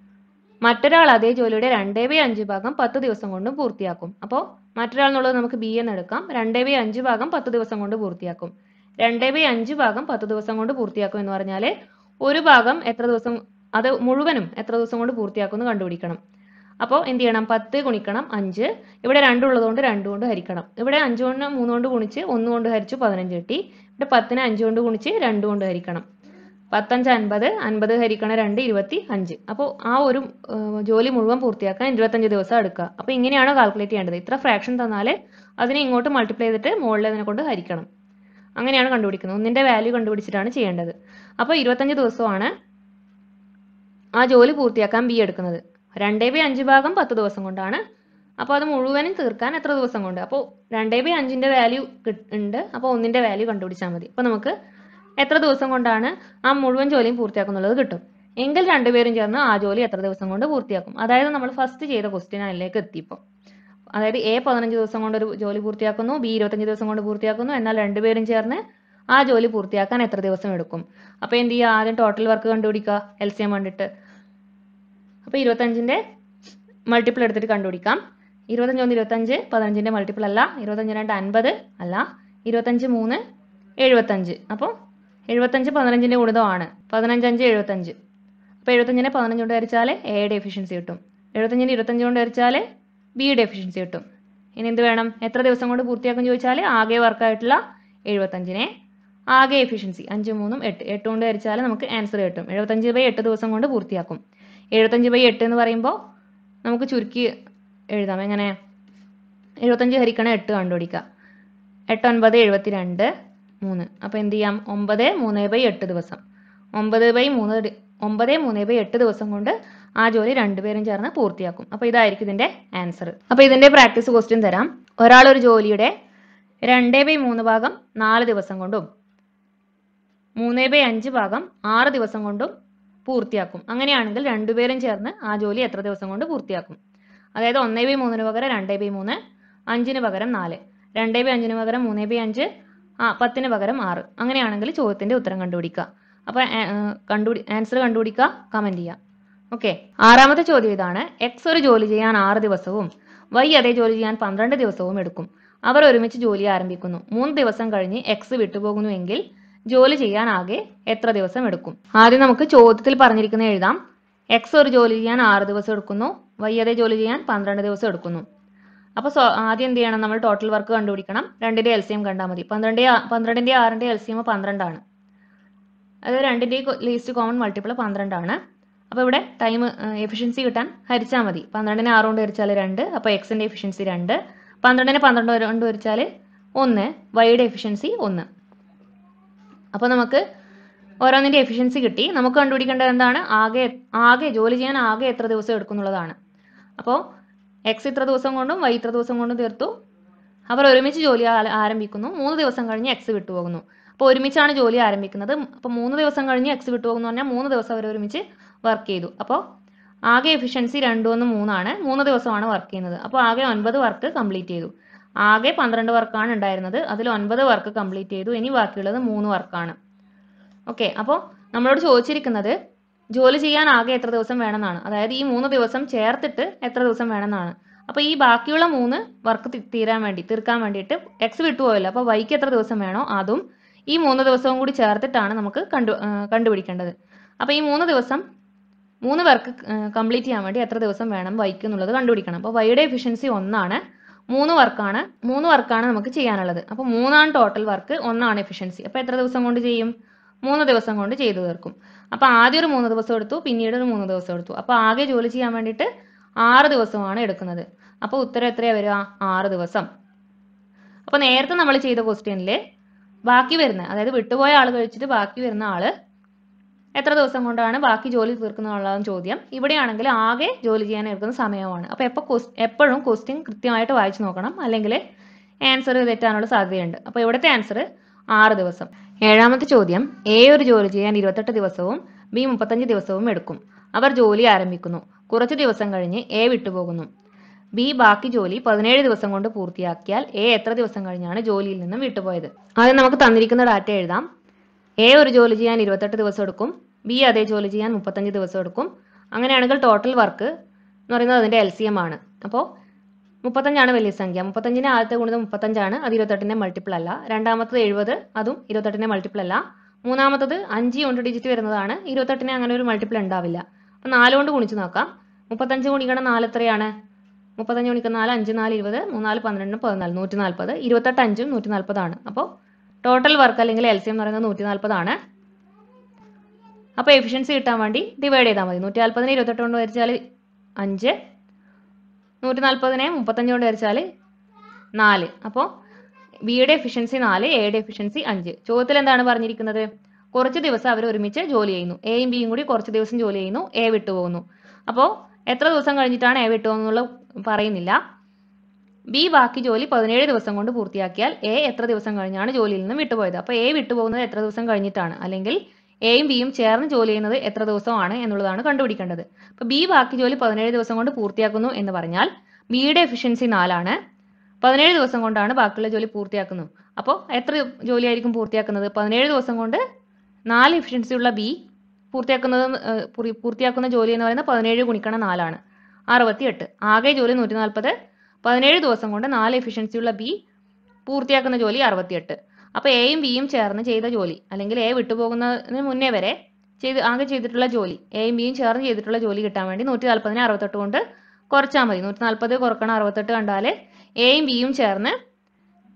മറ്റൊരാൾ അതേ ജോലിയുടെ രണ്ടേ ബൈ അഞ്ച് ഭാഗം പത്ത് ദിവസം കൊണ്ടും പൂർത്തിയാക്കും അപ്പോൾ മറ്റൊരാൾ എന്നുള്ളത് നമുക്ക് ബി എന്ന് എടുക്കാം രണ്ടേ ബൈ അഞ്ച് ഭാഗം പത്ത് ദിവസം കൊണ്ട് പൂർത്തിയാക്കും രണ്ടേ ബൈ അഞ്ച് ഭാഗം പത്ത് ദിവസം കൊണ്ട് പൂർത്തിയാക്കും എന്ന് പറഞ്ഞാൽ ഒരു ഭാഗം എത്ര ദിവസം അത് മുഴുവനും എത്ര ദിവസം കൊണ്ട് പൂർത്തിയാക്കും എന്ന് കണ്ടുപിടിക്കണം അപ്പോൾ എന്ത് ചെയ്യണം പത്ത് ഗുണിക്കണം അഞ്ച് ഇവിടെ രണ്ടുള്ളതുകൊണ്ട് രണ്ട് കൊണ്ട് ഹരിക്കണം ഇവിടെ അഞ്ച് കൊണ്ട് മൂന്ന് കൊണ്ട് ഗുണിച്ച് ഒന്ന് കൊണ്ട് ഹരിച്ചു പതിനഞ്ച് കിട്ടി ഇവിടെ പത്തിന് അഞ്ച് കൊണ്ട് ഗുണിച്ച് രണ്ട് കൊണ്ട് ഹരിക്കണം പത്തഞ്ച് അൻപത് അൻപത് ഹരിക്കണം രണ്ട് ഇരുപത്തി അഞ്ച് അപ്പോൾ ആ ഒരു ഏർ, ജോലി മുഴുവൻ പൂർത്തിയാക്കാൻ ഇരുപത്തഞ്ച് ദിവസം എടുക്കുക അപ്പോൾ ഇങ്ങനെയാണ് കാൽക്കുലേറ്റ് ചെയ്യേണ്ടത് ഇത്ര ഫ്രാക്ഷൻ തന്നാൽ അതിനെ ഇങ്ങോട്ട് മൾട്ടിപ്ലൈ ചെയ്തിട്ട് മുകളിൽ അതിനെ കൊണ്ട് ഹരിക്കണം അങ്ങനെയാണ് കണ്ടുപിടിക്കുന്നത് ഒന്നിൻ്റെ വാല്യൂ കണ്ടുപിടിച്ചിട്ടാണ് ചെയ്യേണ്ടത് അപ്പോൾ ഇരുപത്തഞ്ച് ദിവസമാണ് ആ ജോലി പൂർത്തിയാക്കാൻ ബി എടുക്കുന്നത് രണ്ടേ ബൈ അഞ്ച് ഭാഗം പത്ത് ദിവസം കൊണ്ടാണ് അപ്പോൾ അത് മുഴുവനും തീർക്കാൻ എത്ര ദിവസം കൊണ്ട് അപ്പോൾ രണ്ടേ ബൈ അഞ്ചിൻ്റെ വാല്യൂ ഉണ്ട് അപ്പോൾ ഒന്നിൻ്റെ വാല്യൂ കണ്ടുപിടിച്ചാൽ മതി അപ്പോൾ നമുക്ക് എത്ര ദിവസം കൊണ്ടാണ് ആ മുഴുവൻ ജോലിയും പൂർത്തിയാക്കുന്നുള്ളത് കിട്ടും എങ്കിൽ രണ്ടുപേരും ചേർന്ന് ആ ജോലി എത്ര ദിവസം കൊണ്ട് പൂർത്തിയാക്കും അതായത് നമ്മൾ ഫസ്റ്റ് ചെയ്ത ക്വസ്റ്റ്യൻ അതിലേക്ക് എത്തിയപ്പോൾ അതായത് എ പതിനഞ്ച് ദിവസം കൊണ്ട് ഒരു ജോലി പൂർത്തിയാക്കുന്നു ബി ഇരുപത്തഞ്ച് ദിവസം കൊണ്ട് പൂർത്തിയാക്കുന്നു എന്നാൽ രണ്ടുപേരും ചേർന്ന് ആ ജോലി പൂർത്തിയാക്കാൻ എത്ര ദിവസം എടുക്കും അപ്പോൾ എന്ത് ചെയ്യുക ആദ്യം ടോട്ടൽ വർക്ക് കണ്ടുപിടിക്കുക എൽ സി എം കണ്ടിട്ട് അപ്പോൾ ഇരുപത്തഞ്ചിൻ്റെ മൾട്ടിപ്പിൾ എടുത്തിട്ട് കണ്ടുപിടിക്കാം ഇരുപത്തഞ്ച് ഒന്ന് ഇരുപത്തഞ്ച് പതിനഞ്ചിൻ്റെ മൾട്ടിപ്പിൾ അല്ല ഇരുപത്തഞ്ച് രണ്ട് അൻപത് അല്ല ഇരുപത്തഞ്ച് മൂന്ന് എഴുപത്തഞ്ച് അപ്പോൾ എഴുപത്തഞ്ച് പതിനഞ്ചിൻ്റെ ഗുണിതമാണ് പതിനഞ്ചഞ്ച് എഴുപത്തഞ്ച് അപ്പോൾ എഴുപത്തഞ്ചിനെ പതിനഞ്ച് കൊണ്ട് ഹരിച്ചാൽ എയുടെ എഫിഷ്യൻസി കിട്ടും എഴുപത്തഞ്ചിന് ഇരുപത്തഞ്ച് കൊണ്ട് ഹരിച്ചാൽ ബിയുടെ എഫിഷ്യൻസി കിട്ടും ഇനി എന്ത് വേണം എത്ര ദിവസം കൊണ്ട് പൂർത്തിയാക്കും ചോദിച്ചാൽ ആകെ വർക്കായിട്ടുള്ള എഴുപത്തഞ്ചിനെ ആകെ എഫിഷ്യൻസി അഞ്ച് മൂന്നും എട്ട് എട്ട് കൊണ്ട് ഹരിച്ചാൽ നമുക്ക് ആൻസർ കിട്ടും എഴുപത്തഞ്ച് ബൈ എട്ട് ദിവസം കൊണ്ട് പൂർത്തിയാക്കും എഴുപത്തഞ്ച് ബൈ എട്ട് എന്ന് പറയുമ്പോൾ നമുക്ക് ചുരുക്കി എഴുതാം എങ്ങനെ എഴുപത്തഞ്ച് ഹരിക്കണം എട്ട് കണ്ടുപിടിക്കുക എട്ട് ഒൻപത് എഴുപത്തി രണ്ട് മൂന്ന് അപ്പോൾ എന്ത് ചെയ്യാം ഒമ്പത് മൂന്ന് ബൈ എട്ട് ദിവസം ഒമ്പത് ബൈ മൂന്ന് ഡി- ഒമ്പത് മൂന്ന് ബൈ എട്ട് ദിവസം കൊണ്ട് ആ ജോലി രണ്ടുപേരും ചേർന്ന് പൂർത്തിയാക്കും അപ്പോൾ ഇതായിരിക്കും ഇതിൻ്റെ ആൻസർ അപ്പോൾ ഇതിൻ്റെ പ്രാക്ടീസ് ക്വസ്റ്റ്യൻ തരാം ഒരാൾ ഒരു ജോലിയുടെ രണ്ട് ബൈ മൂന്ന് ഭാഗം നാല് ദിവസം കൊണ്ടും മൂന്ന് ബൈ അഞ്ച് ഭാഗം ആറ് ദിവസം കൊണ്ടും പൂർത്തിയാക്കും അങ്ങനെയാണെങ്കിൽ രണ്ടുപേരും ചേർന്ന് ആ ജോലി എത്ര ദിവസം കൊണ്ട് പൂർത്തിയാക്കും അതായത് ഒന്നേ ബൈ മൂന്നിന് പകരം രണ്ടേ ബൈ മൂന്ന് അഞ്ചിന് പകരം നാല് രണ്ടേ ബൈ അഞ്ചിന് പകരം മൂന്നേ ബൈ അഞ്ച് ആ പത്തിന് പകരം ആറ് അങ്ങനെയാണെങ്കിൽ ചോദ്യത്തിന്റെ ഉത്തരം കണ്ടുപിടിക്കുക അപ്പോൾ കണ്ടുപിടി ആൻസർ കണ്ടുപിടിക്കുക കമന്റ് ചെയ്യുക ഓക്കെ ആറാമത്തെ ചോദ്യം ഇതാണ് എക്സ് ഒരു ജോലി ചെയ്യാൻ ആറ് ദിവസവും വൈ അതേ ജോലി ചെയ്യാൻ പന്ത്രണ്ട് ദിവസവും എടുക്കും അവർ ഒരുമിച്ച് ജോലി ആരംഭിക്കുന്നു മൂന്ന് ദിവസം കഴിഞ്ഞ് എക്സ് വിട്ടുപോകുന്നുവെങ്കിൽ ജോലി ചെയ്യാൻ ആകെ എത്ര ദിവസം എടുക്കും ആദ്യം നമുക്ക് ചോദ്യത്തിൽ പറഞ്ഞിരിക്കുന്ന എഴുതാം എക്സ് ഒരു ജോലി ചെയ്യാൻ ആറ് ദിവസം എടുക്കുന്നു വൈ അതേ ജോലി ചെയ്യാൻ പന്ത്രണ്ട് ദിവസം എടുക്കുന്നു അപ്പോൾ സ്വ ആദ്യം എന്ത് ചെയ്യണം നമ്മൾ ടോട്ടൽ വർക്ക് കണ്ടുപിടിക്കണം രണ്ടിൻ്റെ എൽ സി എം കണ്ടാൽ മതി പന്ത്രണ്ട് പന്ത്രണ്ടിൻ്റെ ആറിൻ്റെ എൽ സി എം പന്ത്രണ്ടാണ് അത് രണ്ടിൻ്റെയും ലീസ്റ്റ് കോമൺ മൾട്ടിപ്പിൾ പന്ത്രണ്ടാണ് അപ്പോൾ ഇവിടെ ടൈം എഫിഷ്യൻസി കിട്ടാൻ ഹരിച്ചാൽ മതി പന്ത്രണ്ടിനെ ആറ് കൊണ്ട് ഹരിച്ചാൽ രണ്ട് അപ്പോൾ എക്സിൻ്റെ എഫിഷ്യൻസി രണ്ട് പന്ത്രണ്ടിനെ പന്ത്രണ്ട് കൊണ്ട് ഹരിച്ചാൽ ഒന്ന് വൈയുടെ എഫിഷ്യൻസി ഒന്ന് അപ്പോൾ നമുക്ക് ഓരോന്നിൻ്റെ എഫിഷ്യൻസി കിട്ടി നമുക്ക് കണ്ടുപിടിക്കേണ്ടത് എന്താണ് ആകെ ആകെ ജോലി ചെയ്യാൻ ആകെ എത്ര ദിവസം എടുക്കുന്നുള്ളതാണ് അപ്പോൾ എക്സ് ഇത്ര ദിവസം കൊണ്ടും വൈ ഇത്ര ദിവസം കൊണ്ടും തീർത്തു അവർ ഒരുമിച്ച് ജോലി ആ- ആരംഭിക്കുന്നു മൂന്ന് ദിവസം കഴിഞ്ഞ് എക്സ് വിട്ടുപോകുന്നു അപ്പോൾ ഒരുമിച്ചാണ് ജോലി ആരംഭിക്കുന്നത് അപ്പോൾ മൂന്ന് ദിവസം കഴിഞ്ഞ് എക്സ് വിട്ടുപോകുന്നു പറഞ്ഞാൽ മൂന്ന് ദിവസം അവർ ഒരുമിച്ച് വർക്ക് ചെയ്തു അപ്പോൾ ആകെ എഫിഷ്യൻസി രണ്ടു ഒന്ന് മൂന്നാണ് മൂന്ന് ദിവസമാണ് വർക്ക് ചെയ്യുന്നത് അപ്പോൾ ആകെ ഒൻപത് വർക്ക് കംപ്ലീറ്റ് ചെയ്തു ആകെ പന്ത്രണ്ട് വർക്കാണ് ഉണ്ടായിരുന്നത് അതിൽ ഒൻപത് വർക്ക് കംപ്ലീറ്റ് ചെയ്തു ഇനി ബാക്കിയുള്ളത് മൂന്ന് വർക്കാണ് ഓക്കെ അപ്പോൾ നമ്മളോട് ചോദിച്ചിരിക്കുന്നത് ജോലി ചെയ്യാൻ ആകെ എത്ര ദിവസം വേണമെന്നാണ് അതായത് ഈ മൂന്ന് ദിവസം ചേർത്തിട്ട് എത്ര ദിവസം വേണമെന്നാണ് അപ്പോൾ ഈ ബാക്കിയുള്ള മൂന്ന് വർക്ക് തീരാൻ വേണ്ടി തീർക്കാൻ വേണ്ടിയിട്ട് എക്സ് വിട്ടുപോയല്ലോ അപ്പോൾ വൈക്ക് എത്ര ദിവസം വേണോ അതും ഈ മൂന്ന് ദിവസവും കൂടി ചേർത്തിട്ടാണ് നമുക്ക് കണ്ടു ആ, കണ്ടുപിടിക്കേണ്ടത് അപ്പോൾ ഈ മൂന്ന് ദിവസം മൂന്ന് വർക്ക് കംപ്ലീറ്റ് ചെയ്യാൻ വേണ്ടി എത്ര ദിവസം വേണം വൈക്ക് എന്നുള്ളത് കണ്ടുപിടിക്കണം അപ്പോൾ വൈയുടെ എഫിഷ്യൻസി ഒന്നാണ് മൂന്ന് വർക്കാണ് മൂന്ന് വർക്കാണ് നമുക്ക് ചെയ്യാനുള്ളത് അപ്പോൾ മൂന്നാണ് ടോട്ടൽ വർക്ക് ഒന്നാണ് എഫിഷ്യൻസി അപ്പോൾ എത്ര ദിവസം കൊണ്ട് ചെയ്യും മൂന്ന് ദിവസം കൊണ്ട് ചെയ്തു തീർക്കും അപ്പോൾ ആദ്യം ഒരു മൂന്ന് ദിവസം എടുത്തു പിന്നീട് ഒരു മൂന്ന് ദിവസം എടുത്തു അപ്പോൾ ആകെ ജോലി ചെയ്യാൻ വേണ്ടിയിട്ട് ആറ് ദിവസമാണ് എടുക്കുന്നത് അപ്പോൾ ഉത്തരം എത്രയാണ് വരിക ആറ് ദിവസം അപ്പോൾ നേരത്തെ നമ്മൾ ചെയ്ത ക്വസ്റ്റ്യനിൽ ബാക്കി വരുന്ന അതായത് വിട്ടുപോയ ആൾ കഴിച്ചിട്ട് ബാക്കി വരുന്ന ആള് എത്ര ദിവസം കൊണ്ടാണ് ബാക്കി ജോലി തീർക്കുന്നുള്ളതാണ് ചോദ്യം ഇവിടെയാണെങ്കിൽ ആകെ ജോലി ചെയ്യാൻ എടുക്കുന്ന സമയമാണ് അപ്പോൾ എപ്പോൾ എപ്പോഴും ക്വസ്റ്റ്യൻ കൃത്യമായിട്ട് വായിച്ചു നോക്കണം അല്ലെങ്കിൽ ആൻസർ തെറ്റാനുള്ള സാധ്യതയുണ്ട് അപ്പോൾ ഇവിടുത്തെ ആൻസർ ആറ് ദിവസം ഏഴാമത്തെ ചോദ്യം എ ഒരു ജോലി ചെയ്യാൻ ഇരുപത്തെട്ട് ദിവസവും ബി മുപ്പത്തഞ്ച് ദിവസവും എടുക്കും അവർ ജോലി ആരംഭിക്കുന്നു കുറച്ച് ദിവസം കഴിഞ്ഞ് എ വിട്ടുപോകുന്നു ബി ബാക്കി ജോലി പതിനേഴ് ദിവസം കൊണ്ട് പൂർത്തിയാക്കിയാൽ എ എത്ര ദിവസം കഴിഞ്ഞാണ് ജോലിയിൽ നിന്നും വിട്ടുപോയത് ആദ്യം നമുക്ക് തന്നിരിക്കുന്ന ഡാറ്റ എഴുതാം എ ഒരു ജോലി ചെയ്യാൻ ഇരുപത്തെട്ട് ദിവസം എടുക്കും ബി അതേ ജോലി ചെയ്യാൻ മുപ്പത്തഞ്ച് ദിവസം എടുക്കും അങ്ങനെയാണെങ്കിൽ ടോട്ടൽ വർക്ക് എന്ന് പറയുന്നത് അതിൻ്റെ എൽ സി എം ആണ് അപ്പോൾ മുപ്പത്തഞ്ചാണ് വലിയ സംഖ്യ മുപ്പത്തഞ്ചിന് ആദ്യത്തെ ഗുണിതം മുപ്പത്തഞ്ചാണ് അത് ഇരുപത്തെട്ടിൻ്റെ മൾട്ടിപ്പിൾ അല്ല രണ്ടാമത്തത് എഴുപത് അതും ഇരുപത്തെട്ടിൻ്റെ മൾട്ടിപ്പിൾ അല്ല മൂന്നാമത്തത് അഞ്ച് കൊണ്ട് ഡിജിറ്റ് വരുന്നതാണ് ഇരുപത്തെട്ടിന് അങ്ങനെ ഒരു മൾട്ടിപ്പിൾ ഉണ്ടാവില്ല അപ്പോൾ നാല് കൊണ്ട് ഗുണിച്ച് നോക്കാം മുപ്പത്തഞ്ച് ഗുണിക്കണം നാല് എത്രയാണ് മുപ്പത്തഞ്ച് ഗുണിക്കുന്ന നാല് അഞ്ച് നാല് ഇരുപത് മൂന്നാല് പന്ത്രണ്ട് പതിനാല് നൂറ്റി നാൽപ്പത് ഇരുപത്തെട്ട് അഞ്ചും നൂറ്റി നാൽപ്പതാണ് അപ്പോൾ ടോട്ടൽ വർക്ക് അല്ലെങ്കിൽ എൽ സി എന്ന് പറയുന്നത് നൂറ്റി നാൽപ്പതാണ് അപ്പോൾ എഫിഷ്യൻസി കിട്ടാൻ വേണ്ടി ഡിവൈഡ് ചെയ്താൽ മതി നൂറ്റി നാൽപ്പതിനെ ഇരുപത്തെട്ട് കൊണ്ട് വരച്ചാൽ അഞ്ച് നൂറ്റി നാൽപ്പതിനെ മുപ്പത്തഞ്ച് കൊണ്ട് വരച്ചാൽ നാല് അപ്പോൾ ബിയുടെ എഫിഷ്യൻസി നാല് എയുടെ എഫിഷ്യൻസി അഞ്ച് ചോദ്യത്തിൽ എന്താണ് പറഞ്ഞിരിക്കുന്നത് കുറച്ച് ദിവസം അവർ ഒരുമിച്ച് ജോലി ചെയ്യുന്നു എയും ബിയും കൂടി കുറച്ച് ദിവസം ജോലി ചെയ്യുന്നു എ വിട്ടുപോകുന്നു അപ്പോൾ എത്ര ദിവസം കഴിഞ്ഞിട്ടാണ് എ വിട്ടുപോകുന്നുള്ള പറയുന്നില്ല ബി ബാക്കി ജോലി പതിനേഴ് ദിവസം കൊണ്ട് പൂർത്തിയാക്കിയാൽ എ എത്ര ദിവസം കഴിഞ്ഞാണ് ജോലിയിൽ നിന്ന് വിട്ടുപോയത് അപ്പോൾ എ വിട്ടുപോകുന്നത് എത്ര ദിവസം കഴിഞ്ഞിട്ടാണ് അല്ലെങ്കിൽ എയും ബിയും ചേർന്ന് ജോലി ചെയ്യുന്നത് എത്ര ദിവസമാണ് എന്നുള്ളതാണ് കണ്ടുപിടിക്കേണ്ടത് അപ്പോൾ ബി ബാക്കി ജോലി പതിനേഴ് ദിവസം കൊണ്ട് പൂർത്തിയാക്കുന്നു എന്ന് പറഞ്ഞാൽ ബിയുടെ എഫിഷ്യൻസി നാലാണ് പതിനേഴ് ദിവസം കൊണ്ടാണ് ബാക്കിയുള്ള ജോലി പൂർത്തിയാക്കുന്നത് അപ്പോൾ എത്ര ജോലിയായിരിക്കും പൂർത്തിയാക്കുന്നത് പതിനേഴ് ദിവസം കൊണ്ട് നാല് എഫിഷ്യൻസി ഉള്ള ബി പൂർത്തിയാക്കുന്നത് ഏഹ്, പൂറി- പൂർത്തിയാക്കുന്ന ജോലി എന്ന് പറയുന്നത് പതിനേഴ് ഗുണിക്കണം നാലാണ് അറുപത്തി എട്ട് ആകെ ജോലി നൂറ്റി നാൽപ്പത് പതിനേഴ് ദിവസം കൊണ്ട് നാല് എഫിഷ്യൻസി ഉള്ള ബി പൂർത്തിയാക്കുന്ന ജോലി അറുപത്തിയെട്ട് അപ്പോൾ എയും ബിയും ചേർന്ന് ചെയ്ത ജോലി അല്ലെങ്കിൽ എ വിട്ടുപോകുന്നതിന് മുന്നേ വരെ ചെയ്ത് ആകെ ചെയ്തിട്ടുള്ള ജോലി എയും ബിയും ചേർന്ന് ചെയ്തിട്ടുള്ള ജോലി കിട്ടാൻ വേണ്ടി നൂറ്റി നാൽപ്പതിനെ അറുപത്തെട്ട് കൊണ്ട് കുറച്ചാൽ മതി നൂറ്റി നാൽപ്പത് കുറക്കണം അറുപത്തെട്ട് കണ്ടാൽ എയും ബിയും ചേർന്ന്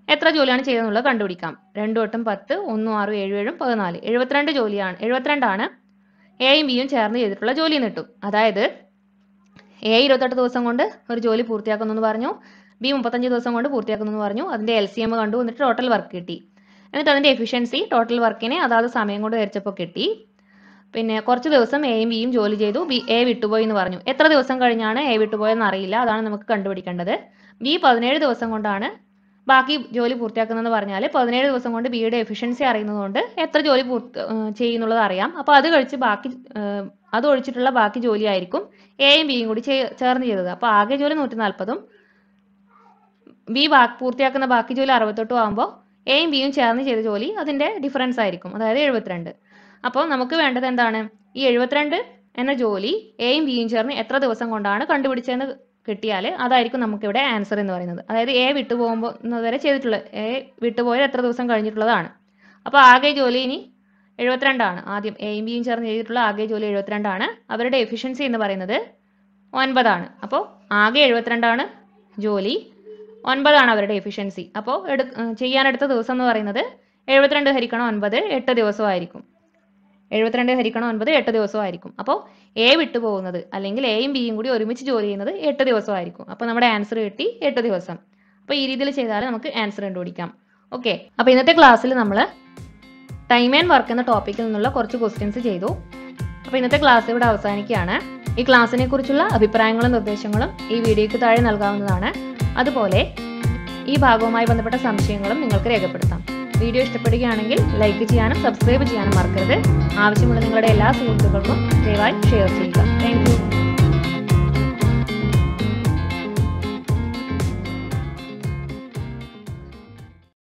എത്ര ജോലിയാണ് ചെയ്തതെന്നുള്ളത് കണ്ടുപിടിക്കാം രണ്ടു വട്ടം പത്ത് ഒന്നും ആറും ഏഴും ഏഴും പതിനാല് എഴുപത്തിരണ്ട് ജോലിയാണ് എഴുപത്തിരണ്ടാണ് എയും ബിയും ചേർന്ന് ചെയ്തിട്ടുള്ള ജോലി എന്ന് കിട്ടും അതായത് എ ഇരുപത്തെട്ട് ദിവസം കൊണ്ട് ഒരു ജോലി പൂർത്തിയാക്കുന്നു എന്ന് പറഞ്ഞു ബി മുപ്പത്തഞ്ച് ദിവസം കൊണ്ട് പൂർത്തിയാക്കുന്നു എന്ന് പറഞ്ഞു അതിന്റെ എൽ സി എം കണ്ടു എന്നിട്ട് ടോട്ടൽ വർക്ക് കിട്ടി എന്നിട്ട് അതിന്റെ എഫിഷ്യൻസി ടോട്ടൽ വർക്കിനെ അതാത് സമയം കൊണ്ട് ഹരിച്ചപ്പോൾ കിട്ടി പിന്നെ കുറച്ച് ദിവസം എയും ബിയും ജോലി ചെയ്തു ബി എ വിട്ടുപോയി എന്ന് പറഞ്ഞു എത്ര ദിവസം കഴിഞ്ഞാണ് എ വിട്ടുപോയെന്ന് അറിയില്ല അതാണ് നമുക്ക് കണ്ടുപിടിക്കേണ്ടത് ബി പതിനേഴ് ദിവസം കൊണ്ടാണ് ബാക്കി ജോലി പൂർത്തിയാക്കുന്നതെന്ന് പറഞ്ഞാൽ പതിനേഴ് ദിവസം കൊണ്ട് ബിയുടെ എഫിഷ്യൻസി അറിയുന്നതുകൊണ്ട് എത്ര ജോലി പൂർത്തി ഏഹ് ചെയ്യുന്നുള്ളത് അറിയാം അപ്പോൾ അത് കഴിച്ച് ബാക്കി ഏഹ് അത് ഒഴിച്ചിട്ടുള്ള ബാക്കി ജോലി ആയിരിക്കും എയും ബിയും കൂടി ചേ- ചേർന്ന് ചെയ്തത് അപ്പോൾ ആകെ ജോലി നൂറ്റി നാൽപ്പതും ബി ബാ പൂർത്തിയാക്കുന്ന ബാക്കി ജോലി അറുപത്തെട്ടും ആകുമ്പോൾ എയും ബിയും ചേർന്ന് ചെയ്ത ജോലി അതിൻ്റെ ഡിഫറൻസ് ആയിരിക്കും അതായത് എഴുപത്തിരണ്ട് അപ്പോൾ നമുക്ക് വേണ്ടത് എന്താണ് ഈ എഴുപത്തിരണ്ട് എന്ന ജോലി എയും ബിയും ചേർന്ന് എത്ര ദിവസം കൊണ്ടാണ് കണ്ടുപിടിച്ചതെന്ന് കിട്ടിയാൽ അതായിരിക്കും നമുക്കിവിടെ ആൻസർ എന്ന് പറയുന്നത് അതായത് എ വിട്ടുപോകുമ്പോൾ വരെ ചെയ്തിട്ടുള്ളത് എ വിട്ടുപോയത് എത്ര ദിവസം കഴിഞ്ഞിട്ടുള്ളതാണ് അപ്പോൾ ആകെ ജോലി ഇനി എഴുപത്തിരണ്ടാണ് ആദ്യം എയും ബിയും ചേർന്ന് ചെയ്തിട്ടുള്ള ആകെ ജോലി എഴുപത്തിരണ്ടാണ് അവരുടെ എഫിഷ്യൻസി എന്ന് പറയുന്നത് ഒൻപതാണ് അപ്പോൾ ആകെ എഴുപത്തിരണ്ടാണ് ജോലി ഒൻപതാണ് അവരുടെ എഫിഷ്യൻസി അപ്പോൾ എടു ഏഹ് ചെയ്യാനെടുത്ത ദിവസം എന്ന് പറയുന്നത് എഴുപത്തിരണ്ട് ഹരിക്കണം ഒൻപത് എട്ട് ദിവസമായിരിക്കും എഴുപത്തിരണ്ട് ഹരിക്കണം ഒൻപത് എട്ട് ദിവസമായിരിക്കും അപ്പോൾ എ വിട്ടു പോകുന്നത് അല്ലെങ്കിൽ എയും ബിയും കൂടി ഒരുമിച്ച് ജോലി ചെയ്യുന്നത് എട്ട് ദിവസമായിരിക്കും അപ്പോൾ നമ്മുടെ ആൻസർ കിട്ടി എട്ട് ദിവസം അപ്പോൾ ഈ രീതിയിൽ ചെയ്താൽ നമുക്ക് ആൻസർ കണ്ടുപിടിക്കാം ഓക്കെ അപ്പോൾ ഇന്നത്തെ ക്ലാസ്സിൽ നമ്മൾ ടൈം ആൻഡ് വർക്ക് എന്ന ടോപ്പിക്കിൽ നിന്നുള്ള കുറച്ച് ക്വസ്റ്റ്യൻസ് ചെയ്തു അപ്പോൾ ഇന്നത്തെ ക്ലാസ് ഇവിടെ അവസാനിക്കുകയാണ് ഈ ക്ലാസ്സിനെ കുറിച്ചുള്ള അഭിപ്രായങ്ങളും നിർദ്ദേശങ്ങളും ഈ വീഡിയോയ്ക്ക് താഴെ നൽകാവുന്നതാണ് അതുപോലെ ഈ ഭാഗവുമായി ബന്ധപ്പെട്ട സംശയങ്ങളും നിങ്ങൾക്ക് രേഖപ്പെടുത്താം വീഡിയോ ഇഷ്ടപ്പെടുകയാണെങ്കിൽ ലൈക്ക് ചെയ്യാനും സബ്സ്ക്രൈബ് ചെയ്യാനും മറക്കരുത് ആവശ്യമുള്ള നിങ്ങളുടെ എല്ലാ സുഹൃത്തുക്കൾക്കും ദയവായി ഷെയർ ചെയ്യുക താങ്ക്